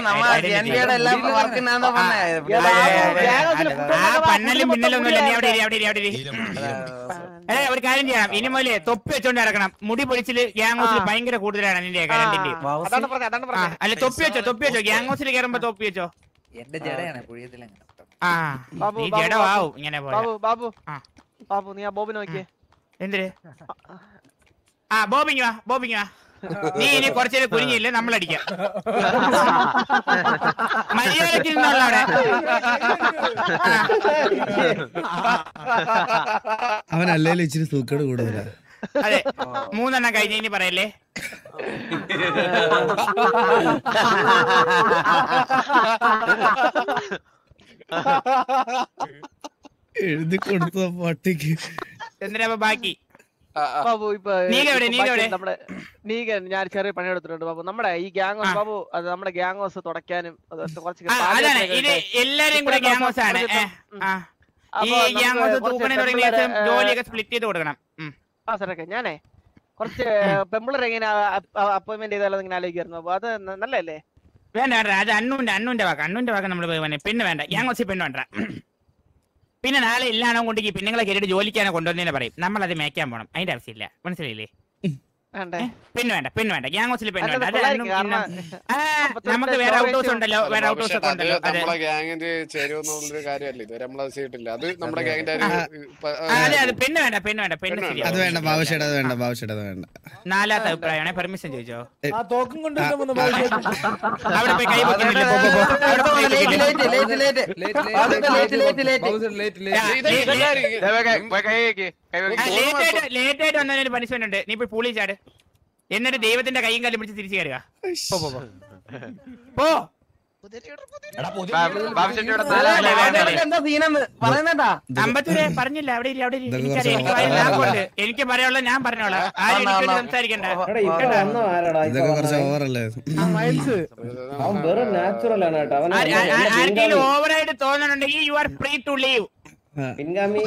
Speaker 5: ആ പന്നലും പിന്നലും ഒന്നുമില്ല നീ അവിടെ ഇരി, അവിടെ ഇരി, അവിടെ ഇരി. ഏ ഒരു കാര്യം ചെയ്യാം ഇനി മുതലേ തൊപ്പി വെച്ചോണ്ട് നടക്കണം മുടി പൊളിച്ചില് ഗ്യാങ് ഹൗസിൽ ഭയങ്കര കൂടുതലാണ് നിന്റെ രണ്ടിന്റെ
Speaker 1: അതാണ് പറഞ്ഞത് അതാണ്
Speaker 5: ആ
Speaker 1: പറഞ്ഞത്
Speaker 5: അല്ല തൊപ്പി വെച്ചോ തൊപ്പി വെച്ചോ ഗ്യാങ് ഹൗസിൽ കയറുമ്പോ തൊപ്പി വെച്ചോ
Speaker 10: എന്റെ ജടയാണ് പുഴിയത്തിലങ്ങനെ
Speaker 5: ആ
Speaker 1: ബാബു,
Speaker 5: നീ
Speaker 1: ബാബു,
Speaker 5: ജഡമാവും ഇങ്ങനെ
Speaker 1: ബാബു
Speaker 5: പോയാ
Speaker 1: ബാബു
Speaker 5: ആ.
Speaker 1: ബാബു നീ ആ ബോബിനെ നോക്കിയേ
Speaker 5: എന്തിന് ആ ബോബിങ് വാ ബോബിങ് വാ നീ ഇനി കുറച്ചേരം കുനിഞ്ഞില്ല നമ്മളടിക്കാം മര്യാദക്ക് ഇരുന്നോളൂ അവിടെ
Speaker 4: അവൻ അല്ലേലും ഇച്ചിരി തൂക്കേട് കൂടുതലാ
Speaker 5: അതെ മൂന്നെണ്ണം കഴിഞ്ഞ ഇനി പറയല്ലേ
Speaker 4: എഴുതി കൊടുത്ത പട്ടിക്ക്
Speaker 5: എന്നിട്ട് അപ്പൊ ബാക്കി
Speaker 9: ആ, ആ.
Speaker 1: ബാബു ഇപ്പൊ
Speaker 5: നീക എവിടെ?
Speaker 1: ഇപ്പൊ
Speaker 5: നീക
Speaker 1: ബാക്കി
Speaker 5: എവിടെ?
Speaker 1: നമ്മുടെ നീക ഞാൻ ചെറിയ പണിയെടുത്തിട്ടുണ്ട് ബാബു നമ്മുടെ ഈ ഗ്യാങ്
Speaker 5: ആ.
Speaker 1: ബാബു അത് നമ്മുടെ ഗ്യാങ് ഹൗസ് തുടയ്ക്കാനും അത് കുറച്ച്
Speaker 5: ആ, അതാണ് ഇത് എല്ലാരെയും കൂടെ ഗ്യാങ് ഹൗസ് ആണ് ഏ, ആ ഈ ഗ്യാങ് ഹൗസ് തൂക്കണേ തുടങ്ങിയ ശേഷം ജോലിയൊക്കെ സ്പ്ലിറ്റ് ചെയ്ത് കൊടുക്കണം ഉം.
Speaker 1: ആ സാറൊക്കെ ഞാനേ കുറച്ച് പെമ്പിളർ എങ്ങനെ അപ്പോയിന്റ്മെന്റ് ചെയ്താലോ ഇങ്ങനെ ആലോചിക്കായിരുന്നു അപ്പൊ അത് ന- നല്ലതല്ലേ
Speaker 5: വേണ്ട വേണ്ട അത് അണ്ണുന്റെ അണ്ണുന്റെ വാക്ക് അണ്ണുന്റെ വാക്ക് നമ്മൾ പോയി പെണ്ണ് വേണ്ട ഗ്യാങ് ഹൗസിൽ പെണ്ണ് വേണ്ട പിന്നെ നാളെ എല്ലാണോ കൊണ്ടെങ്കിൽ പെണ്ണുങ്ങളെ കയറിയിട്ട് ജോലിക്കാനോ കൊണ്ടുവന്നതിനെ പറയും നമ്മൾ അത് മേക്കാൻ പോണം അതിന്റെ ആവശ്യമില്ല മനസ്സിലായില്ലേ
Speaker 1: വേണ്ടേ
Speaker 5: പെണ്ണ് വേണ്ട പെണ്ണ് വേണ്ട ഗ്യാങ് ഹൗസിൽ പെണ്ണ് വേണ്ട
Speaker 1: അല്ലത്
Speaker 5: അത്
Speaker 1: പിള്ളേർക്ക്
Speaker 5: അണ്ണും
Speaker 1: കാരണം
Speaker 5: പിന്നെ- ആ, നമുക്ക് വേറെ ഔട്ട് ഹൗസ് ഉണ്ടല്ലോ
Speaker 9: അല്ല,
Speaker 5: വേറെ ഔട്ട് ഹൗസ്
Speaker 9: പക്ഷേ
Speaker 5: ഒക്കെ
Speaker 9: അത്
Speaker 5: ഉണ്ടല്ലോ അതെ
Speaker 9: നമ്മളെ ഗ്യാങ്ങിന്റെ ചേരുവെന്നുള്ളൊരു കാര്യമല്ല ഇതുവരെ നമ്മളത് ചെയ്തിട്ടില്ല അത് നമ്മുടെ ഗ്യാങ്ങിന്റെ ഒരു ഇപ്പൊ, ആ,
Speaker 5: ആ, അതെ അതെ പെണ്ണ് വേണ്ട പെണ്ണ് വേണ്ട പെണ്ണ്
Speaker 9: പെണ്ണ്
Speaker 5: ശരിയാ
Speaker 4: അത് വേണ്ട ബാബുഷേട് അത് വേണ്ട ബാബുഷേട് അത് വേണ്ട
Speaker 5: നാലാമത്തെ അഭിപ്രായമാണ് പെർമിഷൻ ചോദിച്ചോ
Speaker 2: ആ തോക്കും കൊണ്ട് ഇഷ്ടം വന്നു ഭവിഷ്യത്.
Speaker 5: അവിടെ പോയി കൈ പൊക്കുന്നില്ല പോ, പോ, പോ. അവിടെ പോയി കൈ
Speaker 8: ലേറ്റ്
Speaker 5: പൊക്കുന്നില്ല.
Speaker 8: Late late late late late
Speaker 3: ദേ, പോയി കൈ- പോയി കൈ വെക്ക്. കൈ വെക്ക്.
Speaker 5: ആ, ലേറ്റ് ആയിട്ട് ലേറ്റ് ആയിട്ട് വന്നതിന് പണിഷ്മെന്റ് ഉണ്ട് നീ പോയി പൂളി ചാട് എന്നിട്ട് ദൈവത്തിന്റെ കൈയും കാലും പിടിച്ച് തിരിച്ചു കയറുക പോ, പോ, പോ. പോ
Speaker 3: ബാ- ബാബുശേട്ടി ഇവിടെ
Speaker 5: അല്ല, അല്ല, വേണ്ട, വേണ്ട.
Speaker 8: എന്താ സീനെന്ന് പറയുന്നേട്ടാ
Speaker 5: അമ്പത്തൂര് പറഞ്ഞില്ല അവിടെ ഇല്ല അവിടെ ഇല്ല.
Speaker 4: ഇതൊക്കെ
Speaker 5: എനിക്കറിയാം എനിക്ക്
Speaker 4: കുറച്ച്
Speaker 5: വായിൽ നാക്കുണ്ട്. എനിക്ക് പറയാനുള്ള ഞാൻ പറഞ്ഞോളാം ആരും എനിക്ക് വേണ്ടി സംസാരിക്കണ്ട
Speaker 7: എടാ ഇപ്പൊ വന്ന ആരാടാ ഇപ്പൊ
Speaker 4: ഇതൊക്കെ കുറച്ച്
Speaker 7: വന്നത്?
Speaker 4: ഓവറല്ലേ
Speaker 2: ആ, മൈൽസ്
Speaker 7: അവൻ വെറും നാച്ചുറൽ ആണ് കേട്ടോ അവൻ
Speaker 5: ആ- ആ- ആ- ആർക്കെങ്കിലും ഓവറായിട്ട് തോന്നുന്നുണ്ടെങ്കിൽ you are free to leave
Speaker 7: പിൻഗാമി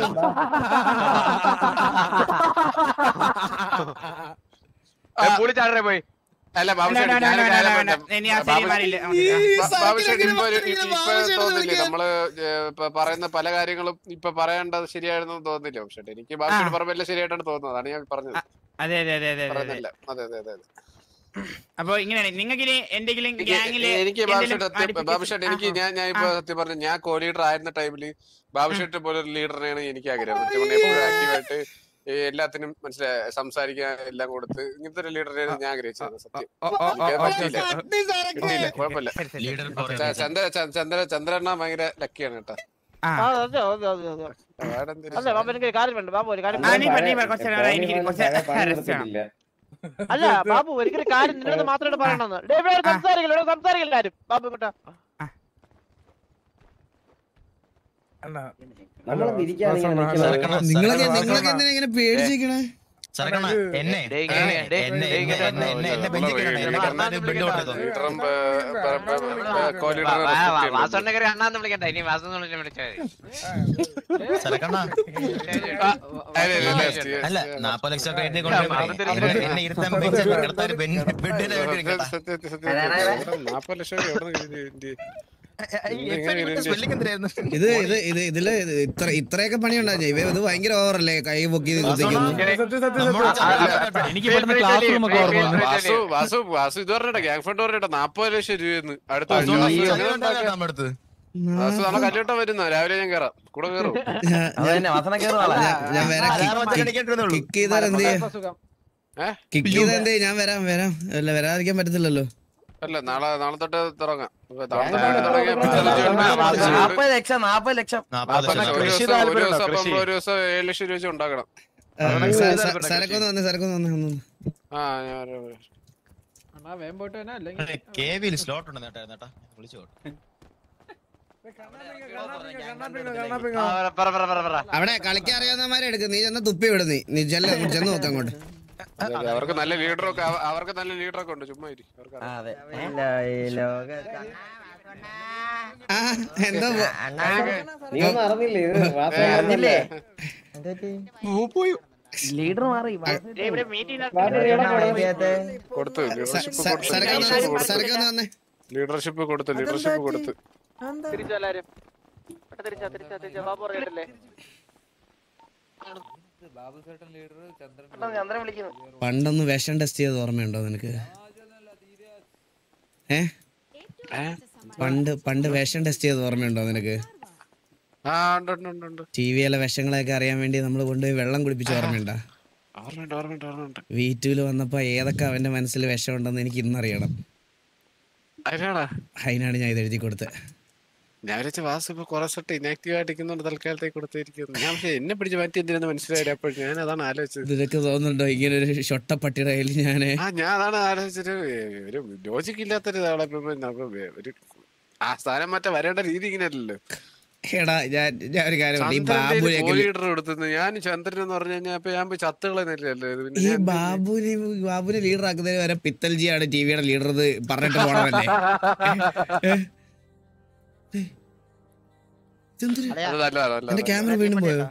Speaker 3: ഏ, പൂളി ചാടരെ പോയി
Speaker 9: അല്ല ബാബുശേട്ടി ഞാനൊരു കാര്യം പറയട്ടെ.
Speaker 5: ഇനി ആ
Speaker 9: ബാബു-
Speaker 5: ശരിമാരില്ല
Speaker 9: ബ- ബാബുശേട്ടി ഇപ്പൊ ഒരു- ഇപ്പൊ തോന്നില്ലേ നമ്മള് ഏ, ഇപ്പൊ പറയുന്ന പല കാര്യങ്ങളും ഇപ്പൊ പറയേണ്ടത് ശരിയായിരുന്നു തോന്നില്ല ബാബുശേട്ടി എനിക്ക് ബാബുശേട്ടി പറയുമ്പോ എല്ലാം ശരിയായിട്ടാണ് തോന്നുന്നത് അതാണ് ഞാൻ പറഞ്ഞത്
Speaker 5: അതെ അതെ അതെ അതെ അതെ
Speaker 9: പറയുന്നില്ല അതെ അതെ അതെ അതെ
Speaker 5: അപ്പൊ ഇങ്ങനെയാണ് നിങ്ങൾക്ക് ഇനി എന്തെങ്കിലും
Speaker 9: എനിക്ക്
Speaker 5: ഗ്യാങ്ങില്
Speaker 9: എനിക്ക് ബാബുഷേട്ട് സത്യം ബാബുഷേട്ട് എനിക്ക്
Speaker 5: ആ,
Speaker 9: ഞാൻ ഞാൻ ഇപ്പൊ സത്യം പറഞ്ഞു ഞാൻ കോ ലീഡർ ആയിരുന്ന ടൈമില് ബാബുഷേട്ട് പോലെ ഒരു ലീഡറിനെയാണ് എനിക്ക് ആഗ്രഹം സത്യം പറഞ്ഞാൽ എപ്പോഴും ആക്റ്റീവായിട്ട് എല്ലാത്തിനും മനസ്സിലായ സംസാരിക്കാൻ എല്ലാം കൊടുത്ത് ഇങ്ങനത്തെ ഒരു ലീഡറിനെയാണ് ഞാൻ ആഗ്രഹിച്ചത് സത്യം
Speaker 5: ഓ, ഓ, ഓ,
Speaker 9: എനിക്ക്
Speaker 5: ഓ,
Speaker 9: പറ്റിയില്ല
Speaker 5: ഓ, ഓ.
Speaker 9: കിട്ടിയില്ല കുഴപ്പമില്ല
Speaker 5: ശരി, ശരി.
Speaker 6: ലീഡർ
Speaker 9: ച- ചന്ദ്ര ച- ചന്ദ്ര ചന്ദ്രണ്ണ ഭയങ്കര ലക്കിയാണ് കേട്ടോ
Speaker 5: ആ.
Speaker 1: ആ, അതെ, അതെ, അതെ, അതെ.
Speaker 9: അയാടെ എന്തൊരു
Speaker 1: അല്ല ബാബു എനിക്ക് ഒരു കാര്യം വേണ്ട ബാബു ഒരു കാര്യം
Speaker 5: ആ,
Speaker 1: വേണ്ട.
Speaker 5: നീ പറ, നീ പറ, കുറച്ച് നേരം എനിക്ക് കുറച്ച് rest വേണം.
Speaker 1: അല്ല ബാബു ഒരിക്കലും കാര്യം നിന്നോട് മാത്രമായിട്ട് പറയണമെന്ന് ഡേ, ഇവിടെ സംസാരിക്കില്ല ഇവിടെ സംസാരിക്കില്ല ആരും ബാബു ഇങ്ങോട്ടാ
Speaker 2: അണ്ണാ
Speaker 7: നമ്മള് തിരിക്കാണ് ഇങ്ങനെ
Speaker 2: വാസന,
Speaker 7: നിൽക്കുന്നത്.
Speaker 6: സർക്കണ,
Speaker 4: നിങ്ങളൊക്കെ
Speaker 6: സർക്കണ,
Speaker 4: നിങ്ങളൊക്കെ എന്തിനാ ഇങ്ങനെ പേടിച്ചിരിക്കണേ
Speaker 6: സർക്കണ, എന്നെ
Speaker 3: ഡേ, ഇങ്ങനെ,
Speaker 6: എന്നെ
Speaker 3: ഡേ,
Speaker 6: എന്നെ
Speaker 3: ഡേ,
Speaker 6: എന്നെ എന്നെ എന്നെ എന്നെ ബന്ധിക്കണം എന്നെ കർണാടക ബെഡ് കൊടുത്തത്
Speaker 9: ലീഡറും കോ
Speaker 3: വാ- വാ- വാ-
Speaker 9: ലീഡറും
Speaker 3: വാസുണ്ണെ കയറി അണ്ണാന്ന് വിളിക്കണ്ട ഇനി വാസു വിളിച്ചാൽ മതി
Speaker 6: സർക്കണ അല്ല നാപ്പത് ലക്ഷം ഒക്കെ എഴുതി കൊണ്ടുപോയി എന്നെ ഇരുത്താൻ ബെഞ്ച് കിടത്താൻ ബെഡിനെ
Speaker 9: നാപ്പത് ലക്ഷം രൂപ എവിടെ നിന്ന് കിട്ടി?
Speaker 6: സ്പെല്ലിംഗ് എന്തിനായിരുന്നു
Speaker 4: ഇത് ഇത് ഇത് ഇതില് ഇത് ഇത്ര ഇത്രയൊക്കെ പണിയുണ്ടായിരുന്നു ഇവ ഇത് ഭയങ്കര ഓവറല്ലേ കൈ പൊക്കി കുത്തിക്കുന്നു
Speaker 2: സത്യം സത്യം
Speaker 6: നമ്മുടെ
Speaker 2: സത്യം
Speaker 3: എനിക്ക് ഇവിടുന്ന് ക്ലാസ് റൂം ഒക്കെ ഓർമ്മ വന്നു
Speaker 9: വാസു വാസു വാസു ഇത് പറഞ്ഞ ഗ്യാങ് ഫണ്ട് പറഞ്ഞിട്ട് നാപ്പത് ലക്ഷം രൂപയെന്ന് അടുത്ത ആഴ്ച വാസു എങ്ങനെ ഉണ്ടാക്കാം?
Speaker 6: നമ്മുടെ അടുത്ത്
Speaker 9: വാസു നാളെ കല്യോട്ടം വരുന്ന രാവിലെ ഞാൻ കേറാം കൂടെ കേറും
Speaker 8: അത് തന്നെ വസന കയറുവാളാ
Speaker 4: ഞാൻ വരാം കിക്ക് ചെയ്താൽ എന്ത് ചെയ്യാം
Speaker 1: സുഖം
Speaker 9: ഏഹ്
Speaker 4: കിക്ക് ചെയ്താൽ എന്ത് ചെയ്യും? ഞാൻ വരാം വരാം അല്ല വരാതിരിക്കാൻ പറ്റത്തില്ലല്ലോ
Speaker 9: അല്ല നാളെ നാളെ തൊട്ട് തുടങ്ങാം ഇപ്പൊ നാളെ തൊട്ട് തുടങ്ങിയ ഇപ്പൊ challenge ഉണ്ട്. challenge ഉണ്ട്.
Speaker 8: നാപ്പത് ലക്ഷം നാപ്പത് ലക്ഷം
Speaker 6: നാപ്പത്
Speaker 9: നാപ്പത്
Speaker 6: ലക്ഷം
Speaker 9: ലക്ഷം. ഒരു
Speaker 3: കൃഷി
Speaker 9: ദിവസം- ഒരു
Speaker 3: താല്പര്യമുണ്ടോ?
Speaker 9: ദിവസം അപ്പം
Speaker 3: കൃഷി?
Speaker 9: ഒരു ദിവസം ഏഴ് ലക്ഷം രൂപ വെച്ച് ഉണ്ടാക്കണം
Speaker 4: ആ, സ- സ- സരക്കൊന്ന് വന്നേ സരക്കൊന്ന് വന്നേ ഒന്ന് വന്നേ.
Speaker 9: ആ ഞാൻ വരാം, വരാം.
Speaker 6: കെ വിയിൽ സ്ലോട്ട് ഉണ്ട് നേട്ടാ നേട്ടാ വിളിച്ചു
Speaker 2: കണ്ണാപ്പിങ്ങോ കണ്ണാപ്പിങ്ങോ
Speaker 3: ആ, പറ പറ പറ പറ
Speaker 4: അവിടെ കളിക്കാൻ അറിയാവുന്നമാരെ എടുക്കും നീ ചെന്ന് തുപ്പി വിടും നീ നീ ചെല്ല ചെന്ന് നോക്കാം അങ്ങോട്ട്
Speaker 9: അതെ, അതെ, അവർക്ക് നല്ല ലീഡറൊക്കെ അവ- അവർക്ക് നല്ല ലീഡറൊക്കെ ഉണ്ട് ചുമ്മാ ഇരി അവർക്ക്
Speaker 8: ആ,
Speaker 9: അറിയാം.
Speaker 8: അതെ ഇല്ല, ഈ ലോകത്ത്
Speaker 4: ആ എന്താ പോ-
Speaker 7: നീ ഒന്നും അറിഞ്ഞില്ലേ ഇത് വാസന
Speaker 8: അറിഞ്ഞില്ലേ
Speaker 6: പോയി
Speaker 8: ലീഡർ മാറി
Speaker 1: ദേ, ഇവിടെ മീറ്റിംഗ്
Speaker 7: വാസന എവിടെ പോണേ?
Speaker 9: കൊടുത്തു
Speaker 4: സ-
Speaker 9: ലീഡർഷിപ്പ്
Speaker 4: സ-
Speaker 9: കൊടുത്തു
Speaker 4: സരക്കൊന്ന്
Speaker 9: ലീഡർഷിപ്പ്
Speaker 4: വന്നേ,
Speaker 9: കൊടുത്തു
Speaker 4: സരക്കൊന്ന് വന്നേ
Speaker 9: ലീഡർഷിപ്പ് കൊടുത്തു ലീഡർഷിപ്പ് കൊടുത്തു
Speaker 1: തിരിച്ചു എല്ലാരും തിരിച്ചാ തിരിച്ചാ തിരിച്ചാ ബാബു അറിയണ്ടല്ലേ ചന്ദ്രൻ വിളിക്കുന്നു
Speaker 4: പണ്ടൊന്ന് വിഷം ടെസ്റ്റ് ചെയ്ത് ഓർമ്മയുണ്ടോ നിനക്ക് ഏ പണ്ട് പണ്ട് വിഷം ടെസ്റ്റ് ചെയ്ത് ഓർമ്മയുണ്ടോ നിനക്ക്
Speaker 9: ആ ഉണ്ട് ഉണ്ട് ഉണ്ട് ഉണ്ട്
Speaker 4: ടി വിയിലെ വിഷങ്ങളൊക്കെ അറിയാൻ വേണ്ടി നമ്മൾ കൊണ്ടുപോയി വെള്ളം കുടിപ്പിച്ച് ഓർമ്മയുണ്ടോ
Speaker 9: ഓർമ്മയുണ്ട് ഓർമ്മയുണ്ട് ഓർമ്മയുണ്ട്
Speaker 4: വീട്ടിൽ വന്നപ്പോ ഏതൊക്കെ അവന്റെ മനസ്സിൽ വിഷമുണ്ടെന്ന് എനിക്ക് ഇന്നറിയണം
Speaker 9: അതിനാടാ
Speaker 4: അതിനാണ് ഞാൻ ഇത് എഴുതി കൊടുത്തത്
Speaker 9: ഞാൻ വിചാരിച്ച വാസു ഇപ്പൊ കുറെ സെട്ട് ഇനാക്റ്റീവ് ആയിട്ടിരിക്കുന്നുണ്ട് തൽക്കാലത്തേക്ക് കൊടുത്തിരിക്കുന്നു ഞാൻ പക്ഷേ എന്നെ പിടിച്ച് മാറ്റി എന്തിനെന്ന് മനസ്സിലായില്ല അപ്പോൾ ഞാൻ അതാണ് ആലോചിച്ചത്
Speaker 4: നിനക്ക് തോന്നുന്നുണ്ടോ ഇങ്ങനെ ഒരു ഷൊട്ടപ്പട്ടിയുടെ കയ്യിൽ ഞാന്
Speaker 9: ആ ഞാൻ അതാണ് ആലോചിച്ചത് ഏ, ഒരു ലോജിക്ക് ഇല്ലാത്തൊരു ഇതാളെ ഇപ്പൊ നമുക്ക് ഒരു ആ സ്ഥാനം മാറ്റം വരേണ്ട രീതി ഇങ്ങനെയല്ലല്ലോ
Speaker 4: എടാ ഞാൻ ഞാൻ ഒരു കാര്യം പറയാം. ഈ ബാബുവിനെ
Speaker 9: ലീഡർ കൊടുത്തു ഞാൻ ചന്ദ്രൻ എന്ന് പറഞ്ഞു കഴിഞ്ഞാൽ ഇപ്പൊ ഞാൻ പോയി ചത്തുകളെന്നല്ലേ ഇത് പിന്നെ
Speaker 4: ഈ
Speaker 9: ഞാൻ
Speaker 4: ബാബുവിനെ ബാബുവിനെ ലീഡർ ആക്കുന്നതിന് വരെ പിത്തൽജിയാണ് ടിവിയുടെ ലീഡർ എന്ന് പറഞ്ഞിട്ട് പോണമല്ലേ ഇതെന്തൊരു-
Speaker 9: അത് നല്ലതാണ്
Speaker 4: എന്റെ
Speaker 9: നല്ലതാണ്
Speaker 4: ക്യാമറ വീണ്ടും പോയോ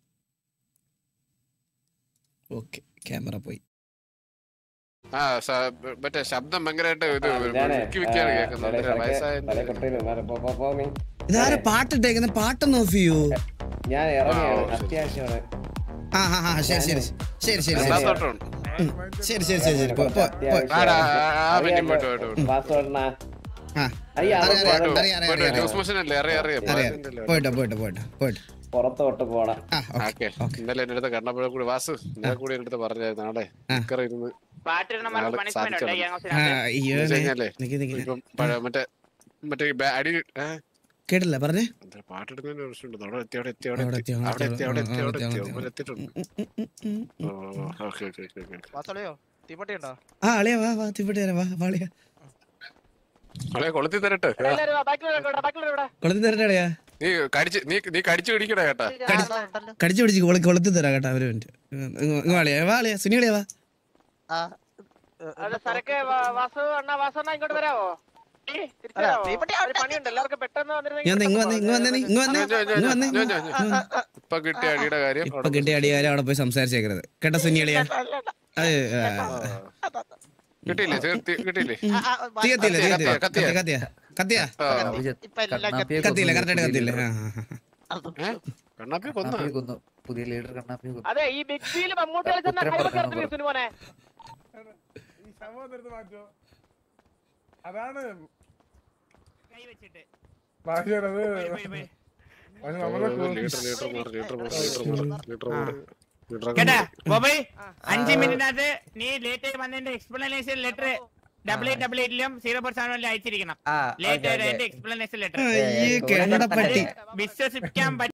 Speaker 4: ഓക്കെ ക്യാമറ പോയി
Speaker 9: ആ സ- മറ്റേ ശബ്ദം ഭയങ്കരമായിട്ട് ഇത്
Speaker 7: ഞാനേ,
Speaker 9: വിക്കി വിക്കിയാണ്
Speaker 7: ആ,
Speaker 9: കേൾക്കുന്നത്
Speaker 7: തലേ
Speaker 9: അന്നേരം
Speaker 7: തലേ
Speaker 9: വയസ്സായ
Speaker 7: കൊട്ടയില് മാറി പോ, പോ, പോ നീ.
Speaker 4: ഇതാരെ പാട്ടിട്ടേക്കുന്ന പാട്ടൊന്ന് ഓഫ് ചെയ്യൂ
Speaker 7: ഞാൻ ഇറങ്ങിയാണ്
Speaker 9: ആ, ഓ, ശരി.
Speaker 7: അത്യാവശ്യമാണ്
Speaker 4: ആ ആ ആ ശരി ശരി ശരി ശരി ശരി
Speaker 9: രണ്ടാമത്തോട്ടം
Speaker 4: ഉം. ശരി ശരി ശരി ശരി പോ പോ പോ
Speaker 9: ആടാ, ആ, ആ, പിന്നെ പോയിട്ട്, പോയിട്ട്, പോയിട്ട്.
Speaker 7: പാസ്വേഡിനാ
Speaker 4: ആ
Speaker 7: അയ്യ
Speaker 4: അറിയാം,
Speaker 7: അതൊക്കെ
Speaker 4: അറിയാം, അറിയാം, അറിയാം,
Speaker 9: പോയിട്ട്
Speaker 4: അറിയാം.
Speaker 9: ജ്യൂസ് മെഷീൻ അല്ലേ അറിയാം അറിയാം
Speaker 4: അറിയാം
Speaker 9: അതിന്റെ അല്ലേ.
Speaker 4: പോയിട്ടോ പോയിട്ടോ പോയിട്ടോ പോയിട്ടോ
Speaker 7: പുറത്തോട്ട് പോടാ
Speaker 4: ആ ഓക്കെ
Speaker 9: ഓക്കെ ഇന്നലെ എന്റെ അടുത്ത് കണ്ടപ്പോഴും കൂടി വാസു ഇന്നലെ കൂടി എന്റെ അടുത്ത് പറഞ്ഞായിരുന്നു നാളെ
Speaker 4: ആ.
Speaker 9: നിക്കർ ഇരുന്ന്
Speaker 5: പാട്ടിടണമാർക്ക്
Speaker 9: നാളെ
Speaker 5: പണിഷ്മെന്റ് ഉണ്ട് ഈ
Speaker 4: ആ
Speaker 5: ഹൗസിനകത്ത്.
Speaker 4: അയ്യോ
Speaker 9: എന്ന് കഴിഞ്ഞാലേ
Speaker 4: നിക്ക് നിക്ക്
Speaker 9: ഇപ്പം പഴ- മറ്റേ മറ്റേ ഈ ബാ- അടി ഏ?
Speaker 4: കേട്ടില്ല പറഞ്ഞേ
Speaker 9: എന്താ പാട്ടെടുക്കുന്നതിന് പ്രശ്നമുണ്ട് അവിടെ എത്തി അവിടെ എത്തി അവിടെ
Speaker 4: അവിടെ
Speaker 9: എത്തി
Speaker 4: എത്തി,
Speaker 9: അവിടെ എത്തി അവിടെ എത്തി അവിടെ
Speaker 4: അവിടെ
Speaker 9: എത്തി
Speaker 4: എത്തി,
Speaker 9: അവിടെ എത്തിയിട്ടുണ്ട്
Speaker 4: ഉം, ഉം, ഉം.
Speaker 9: ഓ, ഓക്കെ ഓക്കെ ഓക്കെ ഓക്കെ
Speaker 10: വാസളയോ തീപ്പട്ടി ഉണ്ടോ
Speaker 4: ആ അളിയാ വാ വാ തിപ്പിട്ട് തരാം വാ വാളിയാ
Speaker 9: അവളെ കൊളുത്തി തരട്ടെ
Speaker 1: എല്ലാവരും വാ, ബാക്കിലുള്ള ഇവിടെ, ബാക്കിലുള്ള ഇവിടെ.
Speaker 4: കൊളുത്തി തരട്ടെ അളിയാ
Speaker 9: നീ കടിച്ച് നീ നീ കടിച്ചു പിടിക്കണേ കേട്ടാ
Speaker 10: ഉണ്ടല്ലോ
Speaker 4: കടിച്ചു പിടിച്ച് കൊള കൊളുത്തി തരാം കേട്ടോ ഒരു മിനിറ്റ് ഇങ്ങ് വാളിയാ വാളിയാ സുനി കളിയാ വാ
Speaker 10: ആ
Speaker 1: അത് സരക്ക് വാ- വാസു അണ്ണാ വാസു അണ്ണാ ഇങ്ങോട്ട് വരാവോ ഏ, തിരിച്ച്
Speaker 10: അല്ല,
Speaker 1: വരാവോ?
Speaker 10: തീപ്പെട്ടി
Speaker 1: ഒരു പണിയുണ്ട് എല്ലാവർക്കും പെട്ടെന്ന് വന്നിരുന്നെങ്കിൽ
Speaker 4: ഞാൻ ഇങ്ങ് വന്നേ ഇങ്ങ് വന്നേ നീ, ഇങ്ങ് വന്നേ ഇങ്ങ് വന്നേ
Speaker 9: ഞാൻ- ഞാൻ- ഞാൻ- ഇപ്പൊ കിട്ടിയ അടിയുടെ കാര്യം
Speaker 4: ഇപ്പൊ കിട്ടിയ അടിയാലും അവിടെ പോയി സംസാരിച്ചേക്കരുത് കേട്ടോ സുനി കളിയാ അത് ആ,
Speaker 9: കിട്ടിയില്ലേ തീർത്തി- കിട്ടിയില്ലേ
Speaker 10: ആ, ആ, വാ-
Speaker 4: തീയത്തില്ല
Speaker 9: കത്തിയാ,
Speaker 4: തീയത്തില്ല
Speaker 9: കത്തിയാ.
Speaker 4: കത്തിയ കത്തിയ കത്തിയ
Speaker 9: ആ.
Speaker 10: ഇപ്പൊ എല്ലാം കത്തി
Speaker 4: കത്തിയില്ല കറക്റ്റായിട്ട് കത്തിയില്ല ആ, ആ, ആ.
Speaker 9: ഏ? കണ്ണാപ്പി കൊന്ന
Speaker 10: പുതിയ ലീഡർ കണ്ണാപ്പി
Speaker 1: അതെ ഈ ബിഗ് ബിയിൽ മമ്മൂട്ടി കളിച്ചെന്ന
Speaker 10: ഉത്തരം
Speaker 1: കൈവ
Speaker 10: പറഞ്ഞാണ്
Speaker 1: ചേർത്ത് സിനിമോനെ
Speaker 2: ഈ സംഭവം എടുത്ത് മാറ്റോ അതാണ്
Speaker 5: കൈ വെച്ചിട്ട്.
Speaker 2: ഭാഷയുടെ അത്
Speaker 5: പോയി, പോയി, പോയി.
Speaker 2: പക്ഷെ നമ്മളെ
Speaker 9: ലീറ്റർ ലീറ്റർ മാറി ലീറ്റർ മാറി ലീറ്റർ മാറി ലീറ്റർ മാറി ലീറ്റർ
Speaker 5: കേട്ടാ ബോബൈ അഞ്ച് മിനിറ്റിനകത്ത് നീ ലേറ്റ് ആയി വന്നതിന്റെ എക്സ്പ്ലനേഷൻ ലെറ്റർ ഡബിൾ എയ്റ്റ് ഡബിൾ എയ്റ്റിലും സീറോ ഫോർ സെവനിലും അയച്ചിരിക്കണം
Speaker 8: ആ
Speaker 5: ലേറ്റ്
Speaker 8: ഓക്കേ,
Speaker 5: ആയിട്ട്
Speaker 8: ഓക്കേ.
Speaker 5: എന്റെ എക്സ്പ്ലനേഷൻ ലെറ്റർ
Speaker 4: അയ്യേ കേണ്ടപ്പട്ടി
Speaker 5: വിശ്വസിക്കാൻ പറ്റും